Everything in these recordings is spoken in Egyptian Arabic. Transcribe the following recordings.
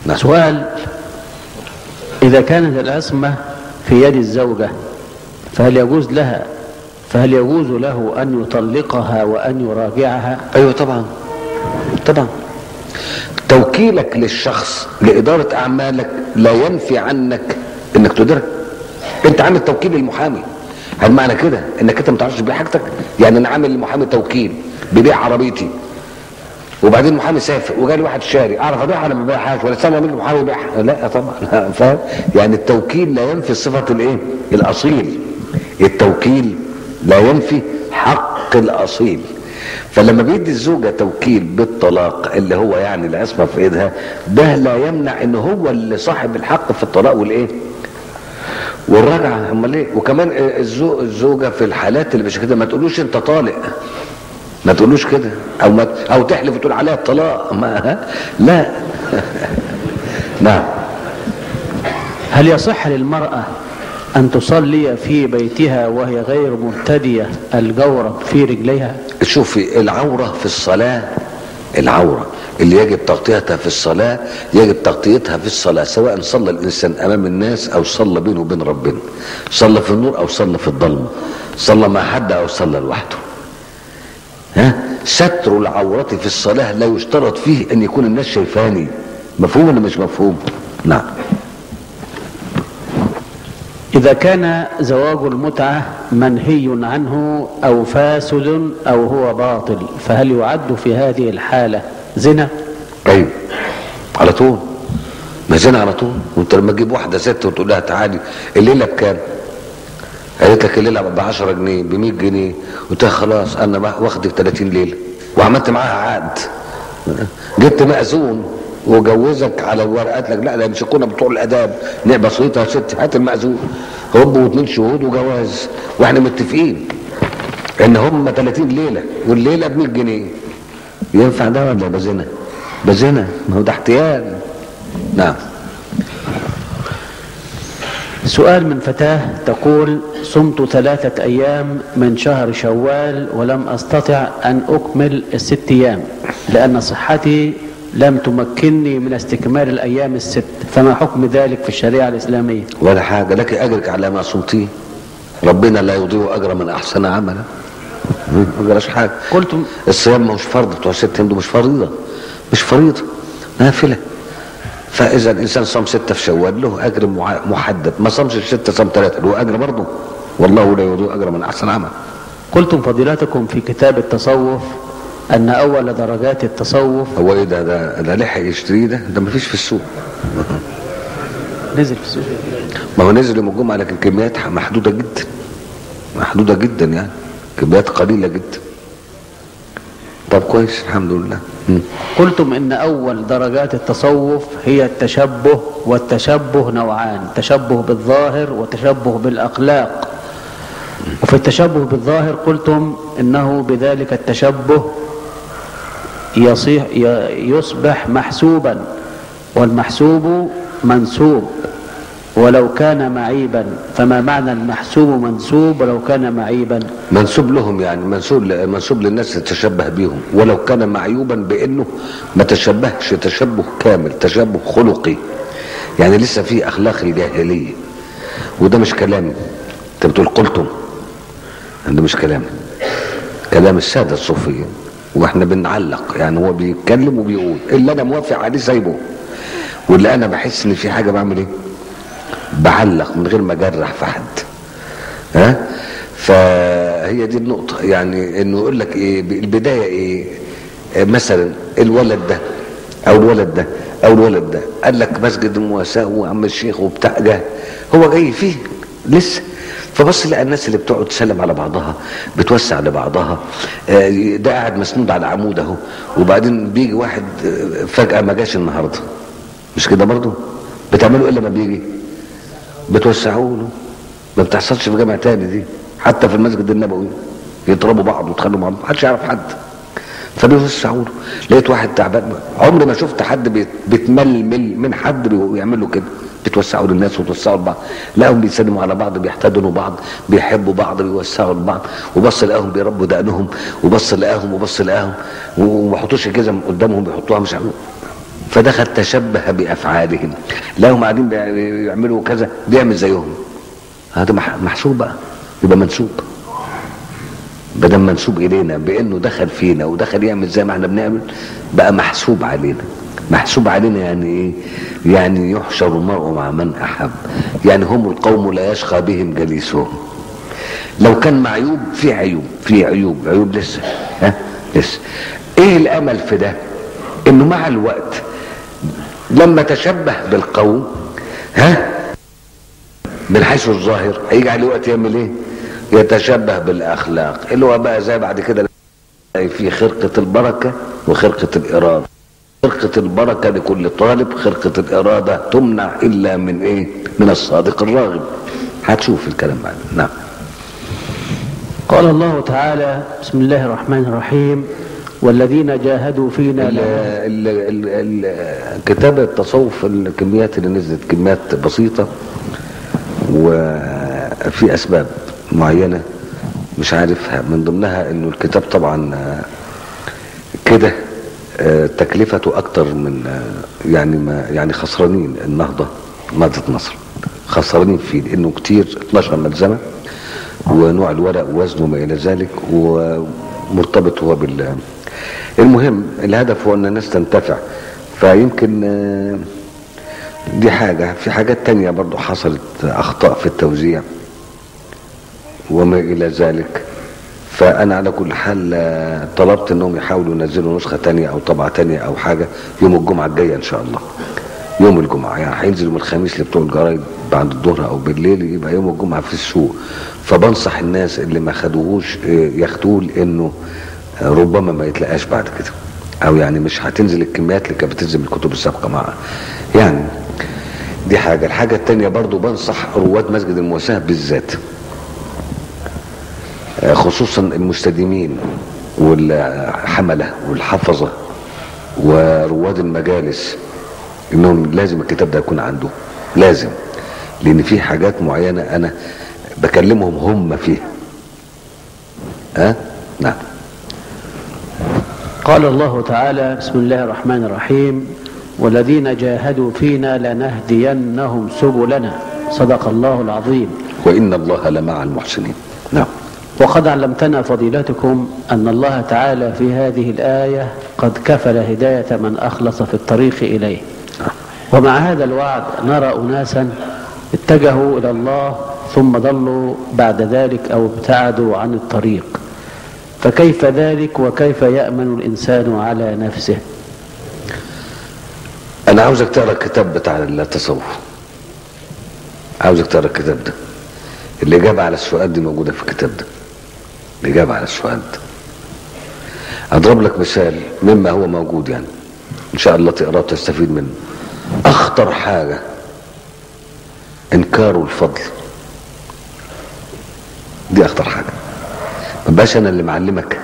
نعم. سؤال إذا كانت العصمة في يد الزوجة فهل يجوز لها فهل يجوز له أن يطلقها وأن يراجعها ايوه طبعا طبعا توكيلك للشخص لإدارة أعمالك لا ينفي عنك إنك تديرها أنت عامل توكيل للمحامي هل معنى كده إنك أنت ما تعرفش تبيع حاجتك؟ يعني أنا عامل للمحامي توكيل ببيع عربيتي وبعدين المحامي سافر وجالي واحد شاري اعرف ابيعها ولا ما ابيعهاش ولا استنى من المحامي يبيعها لا طبعا لا، فاهم يعني التوكيل لا ينفي صفه الايه الاصيل التوكيل لا ينفي حق الاصيل فلما بيدي الزوجه توكيل بالطلاق اللي هو يعني العصمه في ايدها ده لا يمنع ان هو اللي صاحب الحق في الطلاق والايه والرجعه امال ايه وكمان الزو- الزوجه في الحالات اللي مش كده ما تقولوش انت طالق ما تقولوش كده او ما او تحلف وتقول عليها الطلاق ما ها؟ لا نعم هل يصح للمرأة أن تصلي في بيتها وهي غير مرتدية الجورب في رجليها شوفي العورة في الصلاة العورة اللي يجب تغطيتها في الصلاة يجب تغطيتها في الصلاة سواء صلى الإنسان أمام الناس أو صلى بينه وبين ربنا صلى في النور أو صلى في الظلمة صلى مع حد أو صلى لوحده ها ستر العورة في الصلاة لا يشترط فيه أن يكون الناس شايفاني مفهوم ولا مش مفهوم نعم إذا كان زواج المتعة منهي عنه أو فاسد أو هو باطل فهل يعد في هذه الحالة زنا؟ ايوه على طول ما زين على طول وانت لما تجيب واحده ست وتقول لها تعالي الليله بكام؟ قالت لك الليله ب 10 جنيه ب 100 جنيه قلت لها خلاص انا بقى واخدك 30 ليله وعملت معاها عقد جبت مأذون وجوزك على الورقه قالت لك لا ده مش كنا بتوع الاداب نعم بسيطه يا ست هات المأذون هوب واثنين شهود وجواز واحنا متفقين ان هم 30 ليله والليله ب 100 جنيه ينفع ده ولا بزنا بزنا ما هو ده احتيال نعم سؤال من فتاة تقول صمت ثلاثة أيام من شهر شوال ولم أستطع أن أكمل الست أيام لأن صحتي لم تمكنني من استكمال الأيام الست فما حكم ذلك في الشريعة الإسلامية ولا حاجه لك اجرك على ما صمتيه ربنا لا يضيع اجر من احسن عملا ما جراش حاجه قلت الصيام مش فرض بتوع ست هند مش فريضه مش فريضه نافله فاذا الانسان صام سته في شوال له اجر مع- محدد ما صامش السته صام ثلاثه له اجر برضه والله لا يضيع اجر من احسن عمل قلتم فضيلتكم في كتاب التصوف أن أول درجات التصوف هو ايه ده ده ده لحق يشتريه ده ده ما فيش في السوق نزل في السوق ما هو نزل يوم الجمعه لكن كميات محدوده جدا محدوده جدا يعني كميات قليله جدا طب كويس الحمد لله مم. قلتم إن أول درجات التصوف هي التشبه والتشبه نوعان تشبه بالظاهر وتشبه بالأخلاق وفي التشبه بالظاهر قلتم إنه بذلك التشبه يصيح ي- يصبح محسوبا والمحسوب منسوب ولو كان معيبا فما معنى المحسوب منسوب ولو كان معيبا منسوب لهم يعني منسوب ل- منسوب للناس تتشبه بيهم ولو كان معيوبا بانه ما تشبهش تشبه كامل تشبه خلقي يعني لسه في اخلاق الجاهليه وده مش كلامي انت بتقول قلتم ده مش كلامي كلام الساده الصوفيه واحنا بنعلق يعني هو بيتكلم وبيقول اللي انا موافق عليه سايبه واللي انا بحس ان في حاجه بعمل ايه بعلق من غير ما اجرح في حد ها فهي دي النقطة يعني انه يقول لك ايه البداية ايه آه، مثلا الولد ده او الولد ده او الولد ده قال لك مسجد المواساة وعم الشيخ وبتاع ده هو جاي فيه لسه فبص لقى الناس اللي بتقعد تسلم على بعضها بتوسع لبعضها آه، ده قاعد مسنود على عمود اهو وبعدين بيجي واحد آه، فجأة ما جاش النهارده مش كده برضه بتعملوا ايه لما بيجي بتوسعوا له ما بتحصلش في جامع تاني دي حتى في المسجد النبوي يضربوا بعض ويتخانقوا مع بعض محدش يعرف حد فبيوسعوا له لقيت واحد تعبان عمري ما شفت حد بيت- بيتململ من حد بيعمل له كده بتوسعوا للناس وتوسعوا لبعض لقاهم بيسلموا على بعض بيحتضنوا بعض بيحبوا بعض بيوسعوا لبعض وبص لقاهم بيربوا دقنهم وبص لقاهم وبص لقاهم وما حطوش الجزم قدامهم بيحطوها مش عارف فدخل تشبه بافعالهم لا هم قاعدين بيعملوا كذا بيعمل زيهم هذا مح- محسوب بقى يبقى منسوب بدل منسوب الينا بانه دخل فينا ودخل يعمل زي ما احنا بنعمل بقى محسوب علينا محسوب علينا يعني ايه يعني يحشر المرء مع من احب يعني هم القوم لا يشقى بهم جليسهم لو كان معيوب في عيوب في عيوب عيوب لسه ها لسه ايه الامل في ده انه مع الوقت لما تشبه بالقوم ها من حيث الظاهر هيجي عليه وقت يعمل ايه يتشبه بالاخلاق اللي هو بقى زي بعد كده في خرقة البركة وخرقة الإرادة خرقة البركة لكل طالب خرقة الإرادة تمنع إلا من إيه من الصادق الراغب هتشوف الكلام بعد نعم قال الله تعالى بسم الله الرحمن الرحيم والذين جاهدوا فينا ال- لنا ال- ال- ال- كتاب التصوف الكميات اللي نزلت كميات بسيطة وفي أسباب معينة مش عارفها من ضمنها انه الكتاب طبعا آه، كده آه، تكلفته اكتر من آه، يعني ما يعني خسرانين النهضة نهضة مصر خسرانين فيه لانه كتير 12 ملزمة ونوع الورق ووزنه ما الى ذلك ومرتبط هو بال المهم الهدف هو ان الناس تنتفع فيمكن آه، دي حاجة في حاجات تانية برضو حصلت اخطاء في التوزيع وما الى ذلك فانا على كل حال آه، طلبت انهم يحاولوا ينزلوا نسخه تانية او طبعه تانية او حاجه يوم الجمعه الجايه ان شاء الله يوم الجمعه يعني هينزل يوم الخميس لبتوع الجرايد بعد الظهر او بالليل يبقى يوم الجمعه في السوق فبنصح الناس اللي ما خدوهوش آه، ياخدوه لانه آه، ربما ما يتلقاش بعد كده او يعني مش هتنزل الكميات اللي كانت بتنزل من الكتب السابقه معها يعني دي حاجه الحاجه التانية برضو بنصح رواد مسجد المواساه بالذات خصوصا المستديمين والحملة والحفظة ورواد المجالس انهم لازم الكتاب ده يكون عنده لازم لان في حاجات معينة انا بكلمهم هم فيها ها نعم قال الله تعالى بسم الله الرحمن الرحيم والذين جاهدوا فينا لنهدينهم سبلنا صدق الله العظيم وان الله لمع المحسنين نعم وقد علمتنا فضيلتكم أن الله تعالى في هذه الآية قد كفل هداية من أخلص في الطريق إليه ومع هذا الوعد نرى أناسا اتجهوا إلى الله ثم ضلوا بعد ذلك أو ابتعدوا عن الطريق فكيف ذلك وكيف يأمن الإنسان على نفسه انا عاوزك تقرا الكتاب بتاع التصوف عاوزك تقرا الكتاب ده الاجابه على السؤال دي موجوده في الكتاب ده الاجابه على السؤال ده اضرب لك مثال مما هو موجود يعني ان شاء الله تقراه وتستفيد منه اخطر حاجه انكار الفضل دي اخطر حاجه ما بقاش انا اللي معلمك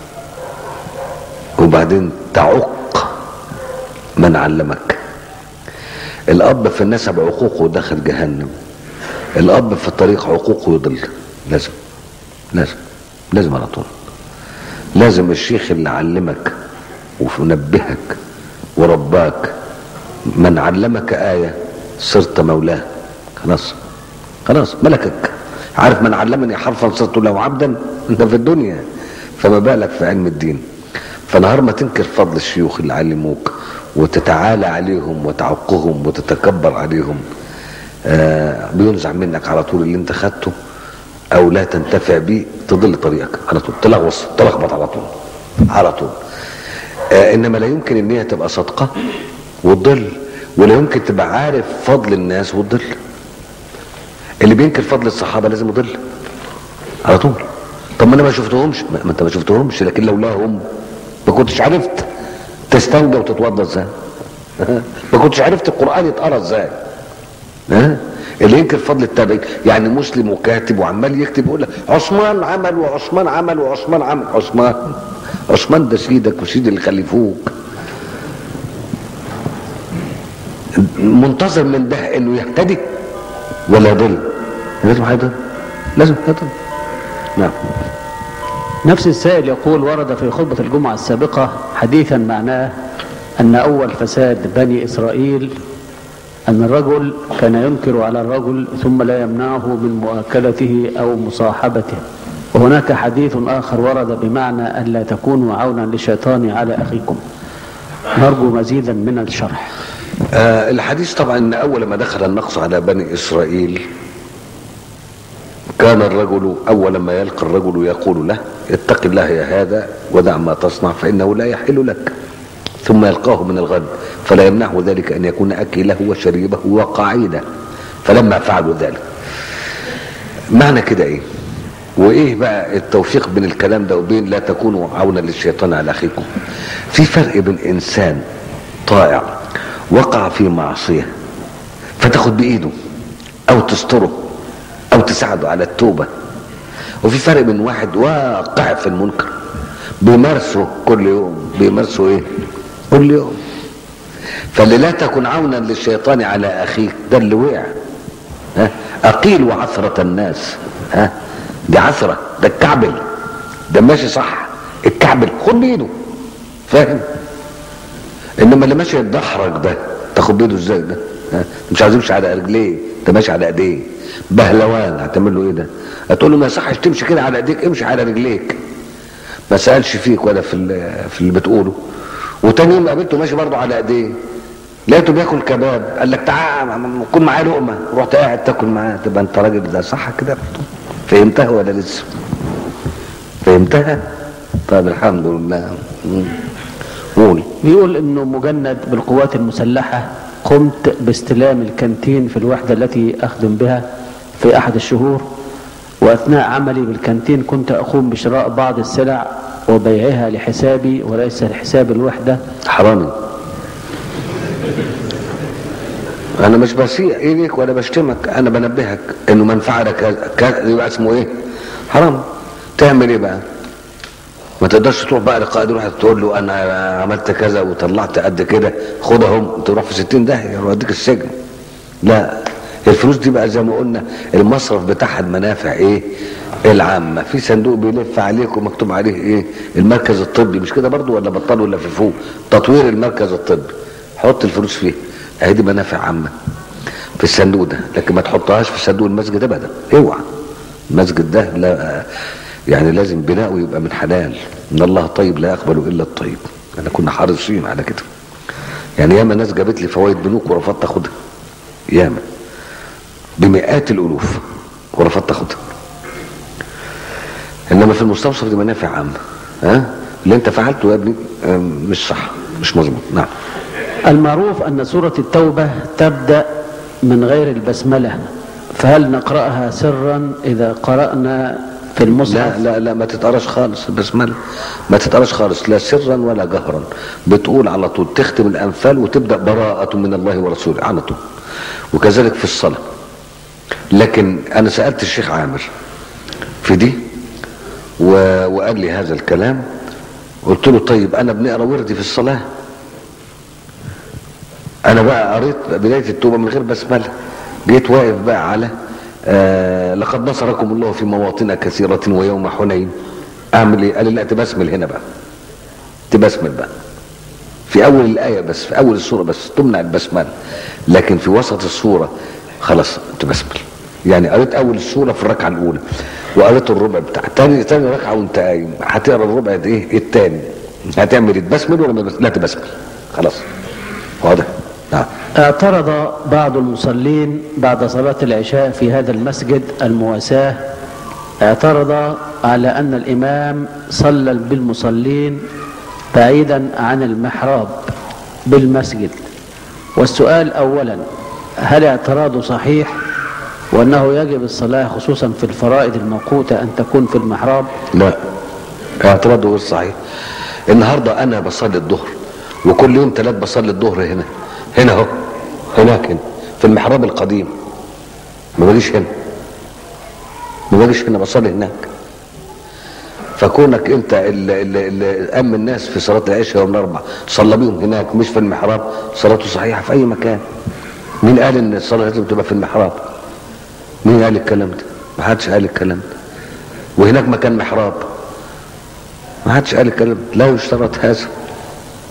وبعدين تعق من علمك الاب في النسب عقوقه دخل جهنم الاب في الطريق عقوقه يضل لازم لازم لازم على طول لازم الشيخ اللي علمك ونبهك ورباك من علمك آية صرت مولاه خلاص خلاص ملكك عارف من علمني حرفا صرت له عبدا انت في الدنيا فما بالك في علم الدين فنهار ما تنكر فضل الشيوخ اللي علموك وتتعالى عليهم وتعقهم وتتكبر عليهم آه بينزع منك على طول اللي انت خدته او لا تنتفع بيه تضل طريقك على طول تلغوص تلخبط على طول على طول آه انما لا يمكن ان هي تبقى صادقه وتضل ولا يمكن تبقى عارف فضل الناس وتضل اللي بينكر فضل الصحابه لازم يضل على طول طب ما انا ما شفتهمش ما ما انت ما شفتهمش لكن لولاهم ما كنتش عرفت تستنجى وتتوضا ازاي ما كنتش عرفت القران يتقرا ازاي ها اللي ينكر فضل التابعين يعني مسلم وكاتب وعمال يكتب يقول لك عثمان عمل وعثمان عمل وعثمان عمل عثمان عثمان ده سيدك وسيد اللي خلفوك منتظر من ده انه يهتدي ولا يضل لازم هيضل لازم هيضل نعم نفس السائل يقول ورد في خطبة الجمعة السابقة حديثا معناه أن أول فساد بني إسرائيل أن الرجل كان ينكر على الرجل ثم لا يمنعه من مؤاكلته أو مصاحبته وهناك حديث آخر ورد بمعنى أن لا تكونوا عونا للشيطان على أخيكم نرجو مزيدا من الشرح آه الحديث طبعا ان اول ما دخل النقص على بني اسرائيل كان الرجل اول ما يلقى الرجل يقول له اتق الله يا هذا ودع ما تصنع فانه لا يحل لك ثم يلقاه من الغد فلا يمنعه ذلك ان يكون اكله وشريبه وقعيده فلما فعلوا ذلك معنى كده ايه وايه بقى التوفيق بين الكلام ده وبين لا تكونوا عونا للشيطان على اخيكم في فرق بين انسان طائع وقع في معصيه فتاخد بايده او تستره او تساعده على التوبه وفي فرق بين واحد واقع في المنكر بيمارسه كل يوم بيمارسه ايه كل يوم فاللي لا تكن عونا للشيطان على اخيك ده اللي وقع ها اقيل وعثرة الناس ها دي عثرة ده الكعبل ده ماشي صح الكعبل خد بايده فاهم انما اللي ماشي يتدحرج ده تاخد بايده ازاي ده ها؟ مش عايز يمشي على رجليه انت ماشي على ايديه بهلوان هتعمل له ايه ده هتقول له ما يصحش تمشي كده على ايديك امشي على رجليك ما سالش فيك ولا في ال- في اللي بتقوله وتاني يوم قابلته ماشي برضه على ايديه لقيته بياكل كباب قال لك تعال م- م- كل معاه لقمه رحت قاعد تاكل معاه تبقى انت راجل ده صح كده برضه فهمتها ولا لسه فهمتها طيب الحمد لله مم. قول بيقول انه مجند بالقوات المسلحة قمت باستلام الكانتين في الوحدة التي اخدم بها في احد الشهور واثناء عملي بالكانتين كنت اقوم بشراء بعض السلع وبيعها لحسابي وليس لحساب الوحدة حرامي انا مش بسيء اليك ولا بشتمك انا بنبهك انه من فعل كذا كذا يبقى اسمه ايه حرام تعمل ايه بقى ما تقدرش تروح بقى لقائد واحد تقول له انا عملت كذا وطلعت قد كده خدهم تروح في 60 داهيه يوديك السجن لا الفلوس دي بقى زي ما قلنا المصرف بتاعها المنافع ايه العامة في صندوق بيلف عليك ومكتوب عليه ايه المركز الطبي مش كده برضو ولا بطلوا ولا في فوق تطوير المركز الطبي حط الفلوس فيه اهي دي منافع عامة في الصندوق ده لكن ما تحطهاش في صندوق المسجد ابدا اوعى المسجد ده لا يعني لازم بناؤه يبقى من حلال ان الله طيب لا يقبل الا الطيب احنا كنا حريصين على كده يعني ياما ناس جابت لي فوائد بنوك ورفضت اخدها ياما بمئات الالوف ورفضت اخدها انما في المستوصف دي منافع عامه ها اللي انت فعلته يا ابني آم، مش صح مش مظبوط نعم المعروف أن سورة التوبة تبدأ من غير البسملة فهل نقرأها سرا إذا قرأنا في لا المصحف لا لا ما تتقراش خالص البسمله ما تتقراش خالص لا سرا ولا جهرا بتقول على طول تختم الانفال وتبدا براءه من الله ورسوله على طول وكذلك في الصلاه لكن انا سالت الشيخ عامر في دي و... وقال لي هذا الكلام قلت له طيب انا بنقرا وردي في الصلاه انا بقى قريت بدايه التوبه من غير بسمله جيت واقف بقى على آه لقد نصركم الله في مواطن كثيره ويوم حنين اعمل ايه قال لي لا تبسمل هنا بقى تبسمل بقى في اول الايه بس في اول السوره بس تمنع البسمله لكن في وسط السوره خلاص تبسمل يعني قريت اول السوره في الركعه الاولى وقريت الربع بتاع تاني تاني ركعه وانت قايم هتقرا الربع ده ايه التاني هتعمل إيه؟ تبسمل ولا ما بس- لا تبسمل خلاص واضح نعم اعترض بعض المصلين بعد صلاة العشاء في هذا المسجد المواساة اعترض على أن الإمام صلى بالمصلين بعيدا عن المحراب بالمسجد والسؤال أولا هل اعتراضه صحيح وأنه يجب الصلاة خصوصا في الفرائض الموقوتة أن تكون في المحراب لا اعتراضه غير صحيح النهارده انا بصلي الظهر وكل يوم ثلاث بصلي الظهر هنا هنا اهو هناك هنا في المحراب القديم ما باجيش هنا ما باجيش هنا بصلي هناك فكونك انت اللي, اللي, اللي ام الناس في صلاه العشاء يوم الاربعاء صلى بيهم هناك مش في المحراب صلاته صحيحه في اي مكان مين قال ان الصلاه لازم تبقى في المحراب مين قال الكلام ده ما حدش قال الكلام ده وهناك مكان محراب ما حدش قال الكلام لا يشترط هذا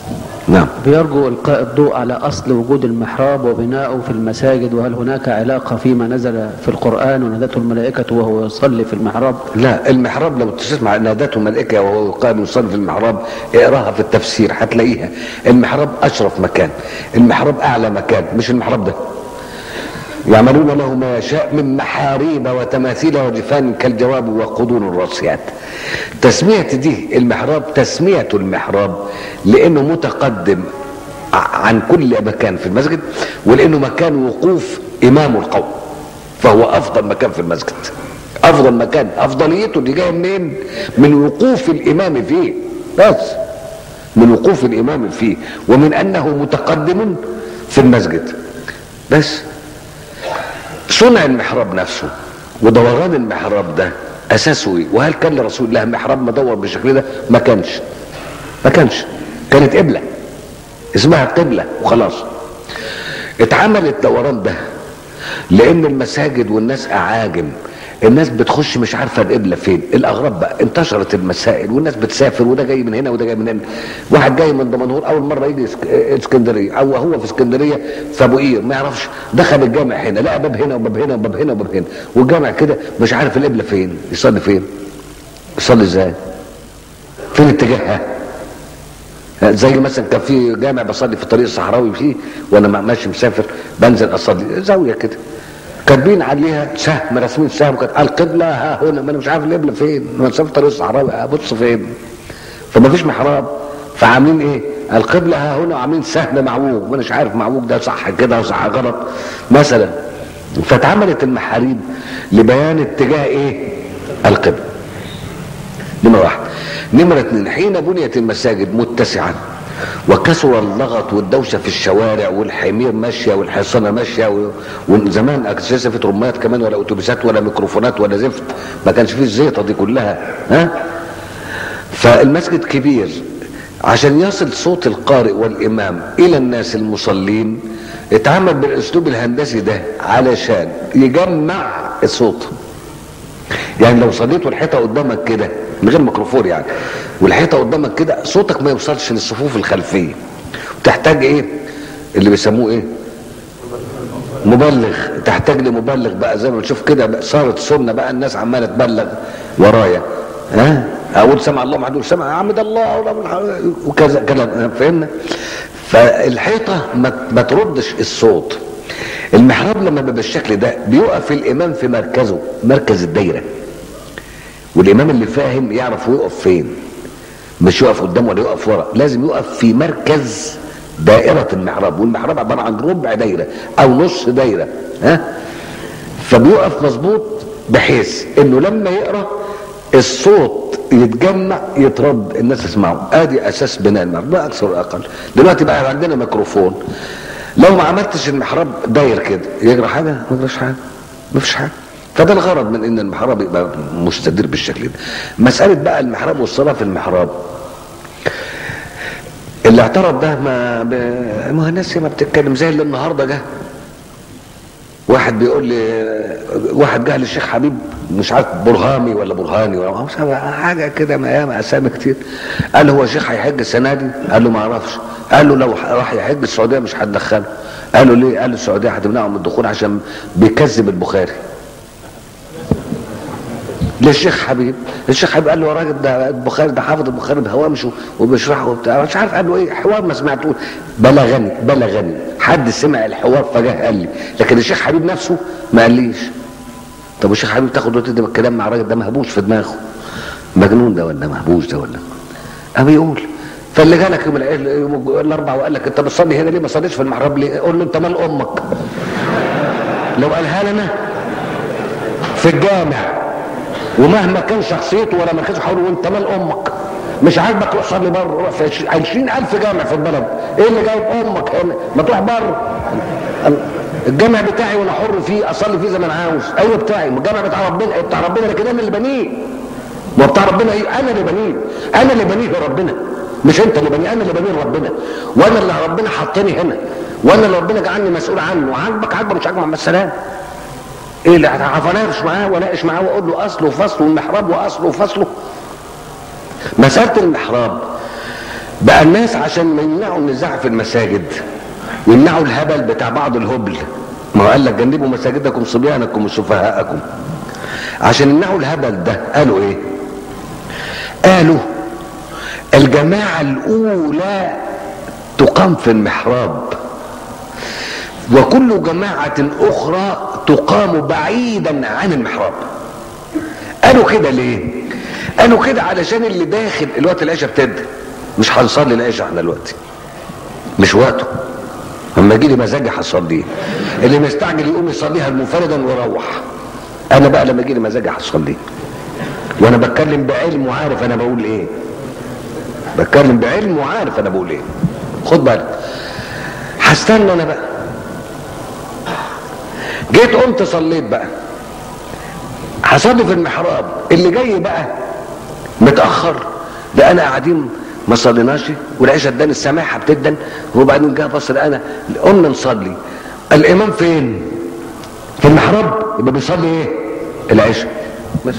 نعم بيرجو إلقاء الضوء على أصل وجود المحراب وبناؤه في المساجد وهل هناك علاقة فيما نزل في القرآن ونادته الملائكة وهو يصلي في المحراب لا المحراب لو تسمع نادته ملائكة وهو يقام يصلي في المحراب اقراها في التفسير هتلاقيها المحراب أشرف مكان المحراب أعلى مكان مش المحراب ده يعملون له ما يشاء من محاريب وتماثيل وجفان كالجواب وقدور الراسيات تسمية دي المحراب تسمية المحراب لأنه متقدم ع- عن كل مكان في المسجد ولأنه مكان وقوف إمام القوم فهو أفضل مكان في المسجد أفضل مكان أفضليته دي جاية منين من وقوف الإمام فيه بس من وقوف الإمام فيه ومن أنه متقدم في المسجد بس صنع المحراب نفسه ودوران المحراب ده اساسه ايه وهل كان لرسول الله محراب مدور بالشكل ده ما كانش ما كانش كانت قبله اسمها قبله وخلاص اتعمل الدوران ده لان المساجد والناس اعاجم الناس بتخش مش عارفه القبله فين الاغراب بقى انتشرت المسائل والناس بتسافر وده جاي من هنا وده جاي من هنا واحد جاي من دمنهور اول مره يجي اسك- اسكندريه او هو في اسكندريه في ابو قير ما يعرفش دخل الجامع هنا لقى باب هنا وباب هنا وباب هنا وباب هنا والجامع كده مش عارف القبله فين يصلي فين يصلي ازاي فين اتجاهها زي مثلا كان في جامع بصلي في الطريق الصحراوي فيه وانا ماشي مسافر بنزل اصلي زاويه كده كاتبين عليها سهم راسمين سهم كانت القبله ها هنا ما انا مش عارف القبله فين انا مسافر الطريق الصحراوي ابص فين فما فيش محراب فعاملين ايه القبله ها هنا وعاملين سهم معوج وانا مش عارف معوج ده صح كده وصح غلط مثلا فاتعملت المحاريب لبيان اتجاه ايه القبله نمرة واحد نمرة اتنين حين بنيت المساجد متسعة وكثر اللغط والدوشة في الشوارع والحمير ماشية والحصانة ماشية و- وزمان أساسا في ترمات كمان ولا أتوبيسات ولا ميكروفونات ولا زفت ما كانش فيه الزيطة دي كلها ها فالمسجد كبير عشان يصل صوت القارئ والإمام إلى الناس المصلين اتعمل بالأسلوب الهندسي ده علشان يجمع الصوت يعني لو صليت والحيطه قدامك كده من غير ميكروفون يعني والحيطه قدامك كده صوتك ما يوصلش للصفوف الخلفيه وتحتاج ايه اللي بيسموه ايه مبلغ تحتاج لمبلغ بقى زي ما بتشوف كده بقى صارت سنه بقى الناس عماله تبلغ ورايا ها اقول سمع الله محمد سمع عمد الله وكذا كلام فهمنا فالحيطه ما, ما تردش الصوت المحراب لما بيبقى بالشكل ده بيقف الامام في مركزه مركز الدايره والامام اللي فاهم يعرف يقف فين مش يقف قدام ولا يقف ورا لازم يقف في مركز دائرة المحراب والمحراب عبارة عن ربع دايرة أو نص دايرة ها فبيقف مظبوط بحيث إنه لما يقرأ الصوت يتجمع يترد الناس تسمعه ادي اساس بناء المحراب لا اكثر ولا اقل دلوقتي بقى عندنا ميكروفون لو ما عملتش المحراب داير كده يجرى حاجه ما يجراش حاجه ما فيش حاجه فده الغرض من ان المحراب يبقى مستدير بالشكل ده مساله بقى المحراب والصلاه في المحراب اللي اعترض ده ما ب... ما هو الناس ما بتتكلم زي اللي النهارده جه واحد بيقول لي واحد جه للشيخ حبيب مش عارف برهامي ولا برهاني ولا مش عارف حاجه كده ما ياما اسامي كتير قال له هو الشيخ هيحج السنه دي؟ قال له ما اعرفش قال له لو راح يحج السعوديه مش هتدخله قال له ليه؟ قال له السعوديه هتمنعه من الدخول عشان بيكذب البخاري للشيخ حبيب الشيخ حبيب قال له يا راجل ده البخاري ده حافظ البخاري بهوامشه وبيشرحه وبتاع مش عارف قال له ايه حوار ما سمعتوش بلغني بلغني حد سمع الحوار فجاه قال لي لكن الشيخ حبيب نفسه ما قاليش طب والشيخ حبيب تاخد وقت ده الكلام مع الراجل ده مهبوش في دماغه مجنون ده ولا مهبوش ده ولا قام يقول فاللي جالك يوم يوم الاربعاء وقال لك انت بتصلي هنا ليه ما صليتش في المحراب ليه؟ قول له انت مال امك لو قالها لنا في الجامع ومهما كان شخصيته ولا مركزه حوله وانت مال امك مش عاجبك روح صلي بره روح في 20000 جامع في البلد ايه اللي جايب امك هنا ما تروح بره الجامع بتاعي وانا حر فيه اصلي فيه زي ما انا عاوز ايوه بتاعي الجامع بتاع ربنا بتاع ربنا لكن انا اللي بنيه ما بتاع ربنا ايه انا اللي بنيه انا اللي بنيه لربنا مش انت اللي بنيه انا اللي بنيه لربنا وانا اللي ربنا حطني هنا وانا اللي ربنا جعلني مسؤول عنه عاجبك عاجبك مش عاجبك مع السلام ايه اللي هفناقش معاه واناقش معاه واقول له اصله وفصله والمحراب واصله وفصله مساله المحراب بقى الناس عشان يمنعوا النزاع في المساجد يمنعوا الهبل بتاع بعض الهبل ما هو قال لك جنبوا مساجدكم صبيانكم وسفهاءكم عشان يمنعوا الهبل ده قالوا ايه قالوا الجماعة الأولى تقام في المحراب وكل جماعة أخرى تقام بعيدا عن المحراب قالوا كده ليه قالوا كده علشان اللي داخل الوقت العشاء ابتدى مش هنصلي العشاء احنا دلوقتي مش وقته اما يجي لي مزاجي هصليه اللي مستعجل يقوم يصليها منفردا ويروح انا بقى لما يجي لي مزاجي هصليه وانا بتكلم بعلم وعارف انا بقول ايه بتكلم بعلم وعارف انا بقول ايه خد بالك هستنى انا بقى جيت قمت صليت بقى هصلي في المحراب اللي جاي بقى متاخر ده انا قاعدين ما صليناش والعشاء اداني السماحه بتدن وبعدين جه بص انا قمنا نصلي الامام فين في المحراب يبقى بيصلي ايه العشاء بس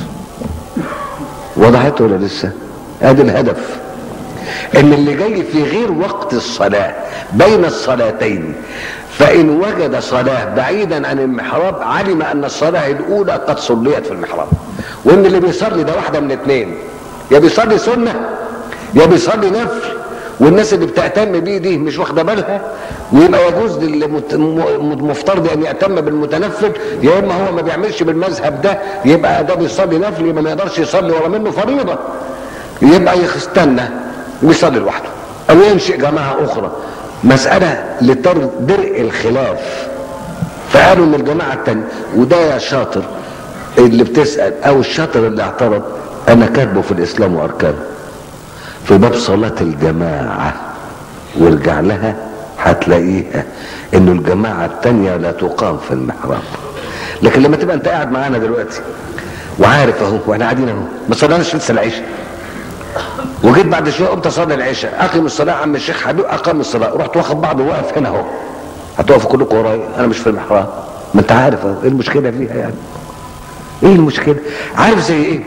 وضحت ولا لسه ادي الهدف ان اللي جاي في غير وقت الصلاه بين الصلاتين فان وجد صلاه بعيدا عن المحراب علم ان الصلاه الاولى قد صليت في المحراب وان اللي بيصلي ده واحده من اثنين يا بيصلي سنه يا بيصلي نفل والناس اللي بتهتم بيه دي مش واخده بالها ويبقى يجوز للمفترض ان يهتم بالمتنفل يا اما هو ما بيعملش بالمذهب ده يبقى ده بيصلي نفل يبقى ما يقدرش يصلي ورا منه فريضه يبقى يستنى ويصلي لوحده او ينشئ جماعه اخرى مساله لدرء الخلاف فقالوا ان الجماعه الثانيه وده يا شاطر اللي بتسال او الشاطر اللي اعترض انا كاتبه في الاسلام واركانه في باب صلاة الجماعة وارجع لها هتلاقيها انه الجماعة التانية لا تقام في المحراب لكن لما تبقى انت قاعد معانا دلوقتي وعارف اهو واحنا قاعدين اهو ما صليناش لسه العشاء وجيت بعد شويه قمت اصلي العشاء اقيم الصلاه عم الشيخ حبيب اقام الصلاه رحت واخد بعض وواقف هنا اهو هتقفوا كلكم ورايا انا مش في المحراب ما انت عارف اهو ايه المشكله فيها يعني ايه المشكله عارف زي ايه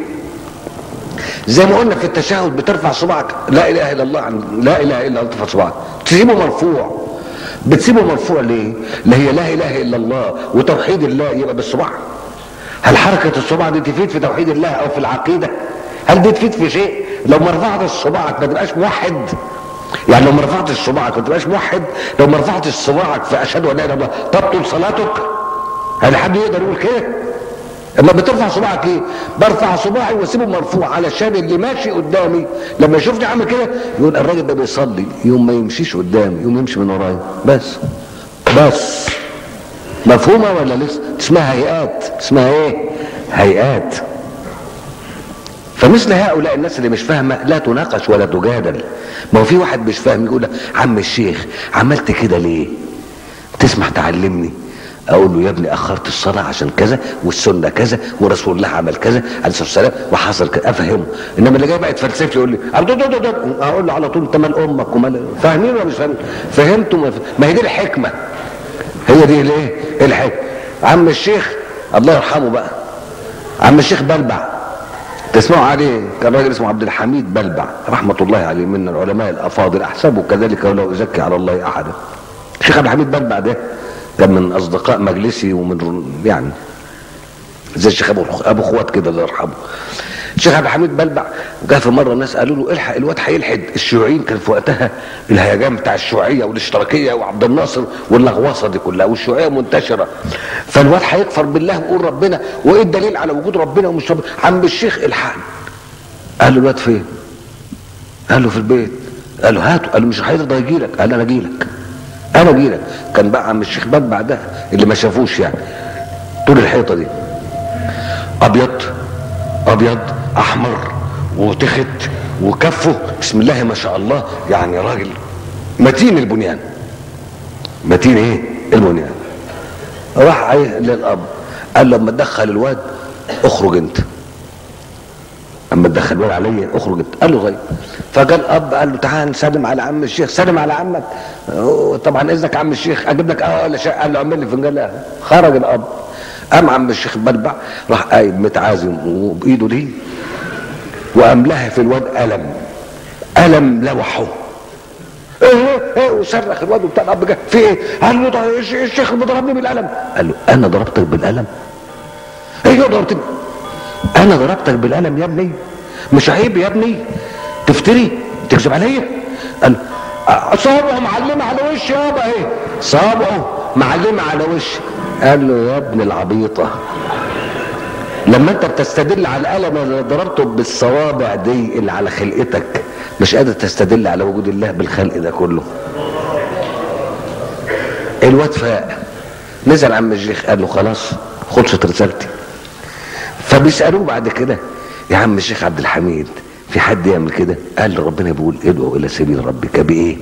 زي ما قلنا في التشهد بترفع صباعك لا اله الا الله عن لا اله الا الله ترفع صباعك تسيبه مرفوع بتسيبه مرفوع ليه؟ لا هي لا اله الا الله وتوحيد الله يبقى بالصباع هل حركة الصباع دي تفيد في توحيد الله او في العقيدة؟ هل دي تفيد في شيء؟ لو ما رفعتش صباعك ما تبقاش موحد يعني لو ما رفعتش صباعك ما تبقاش موحد لو ما رفعتش صباعك في اشهد ان لا اله الا الله تبطل صلاتك هل حد يقدر يقول كده؟ اما بترفع صباعك ايه برفع صباعي واسيبه مرفوع علشان اللي ماشي قدامي لما يشوفني عامل كده يقول الراجل ده بيصلي يوم ما يمشيش قدامي يوم يمشي من ورايا بس بس مفهومه ولا لسه اسمها هيئات اسمها ايه هيئات فمثل هؤلاء الناس اللي مش فاهمه لا تناقش ولا تجادل ما هو في واحد مش فاهم يقول لك عم الشيخ عملت كده ليه تسمح تعلمني اقول له يا ابني اخرت الصلاه عشان كذا والسنه كذا ورسول الله عمل كذا عليه الصلاه والسلام وحصل كذا افهمه انما اللي جاي بقى يتفلسف لي يقول لي اقول له على طول انت مال امك ومال فاهمين ولا مش فاهمين فهمتوا ما, ما هي دي الحكمه هي دي الايه الحكمه عم الشيخ الله يرحمه بقى عم الشيخ بلبع تسمعوا عليه كان راجل اسمه عبد الحميد بلبع رحمه الله عليه من العلماء الافاضل احسبه كذلك ولو ازكي على الله احدا الشيخ عبد الحميد بلبع ده كان من اصدقاء مجلسي ومن يعني زي الشيخ ابو ابو خوات كده الله يرحمه الشيخ عبد الحميد بلبع جه في مره الناس قالوا له الحق الواد هيلحد الشيوعيين كان في وقتها الهيجان بتاع الشيوعيه والاشتراكيه وعبد الناصر واللغوصه دي كلها والشيوعيه منتشره فالواد هيكفر بالله ويقول ربنا وايه الدليل على وجود ربنا ومش ربنا عم الشيخ الحقني قال له الواد فين؟ قال له في البيت قال له هاته قال له مش هيرضى يجي لك قال له انا اجي لك انا اجي لك كان بقى عم الشيخ باب بعدها اللي ما شافوش يعني طول الحيطه دي ابيض ابيض احمر وتخت وكفه بسم الله ما شاء الله يعني راجل متين البنيان متين ايه البنيان راح عليه للاب قال له لما تدخل الواد اخرج انت اما تدخل الواد عليا اخرج انت قال له طيب فجاء الاب قال له تعال نسلم على عم الشيخ سلم على عمك طبعا اذنك عم الشيخ اجيب لك اه ولا شيء قال له اعمل لي فنجان قهوه خرج الاب قام عم الشيخ بربع راح قايم متعازم وبايده دي وقام لها في الواد الم الم لوحه ايه ايه وصرخ الواد بتاع الاب جه في ايه؟ قال له ده الش- الشيخ اللي ضربني بالقلم قال له انا ضربتك بالقلم؟ ايوه ضربتني انا ضربتك بالقلم يا ابني مش عيب يا ابني تفتري تكذب عليا قال له صابعه معلمه على وشي يابا ايه صابعه معلمه على وشي قال له يا ابن العبيطه لما انت بتستدل على القلم اللي ضربته بالصوابع دي اللي على خلقتك مش قادر تستدل على وجود الله بالخلق ده كله الواد فاق نزل عم الشيخ قال له خلاص خلصت رسالتي فبيسالوه بعد كده يا عم الشيخ عبد الحميد في حد يعمل كده قال له ربنا بيقول ادعو الى سبيل ربك بايه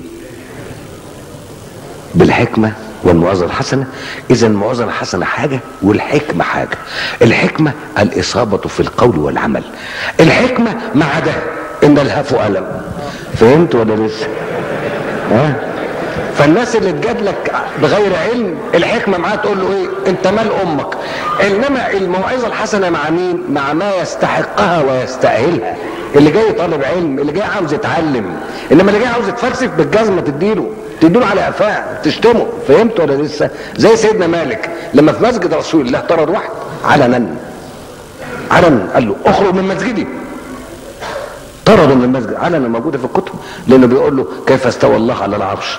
بالحكمه والموعظه الحسنه اذا الموعظه الحسنه حاجه والحكمه حاجه الحكمه الاصابه في القول والعمل الحكمه مع ده ان الهاف الم فهمت ولا لسه ها فالناس اللي تجادلك بغير علم الحكمه معاه تقول له ايه انت مال امك انما الموعظه الحسنه مع مين مع ما يستحقها ويستاهلها اللي جاي طالب علم اللي جاي عاوز يتعلم انما اللي جاي عاوز يتفلسف بالجزمه تديله تديله على قفاه تشتمه فهمت ولا لسه زي سيدنا مالك لما في مسجد رسول الله طرد واحد علنا علنا قال له اخرج من مسجدي طردوا من المسجد علنا موجوده في الكتب لانه بيقول له كيف استوى الله على العرش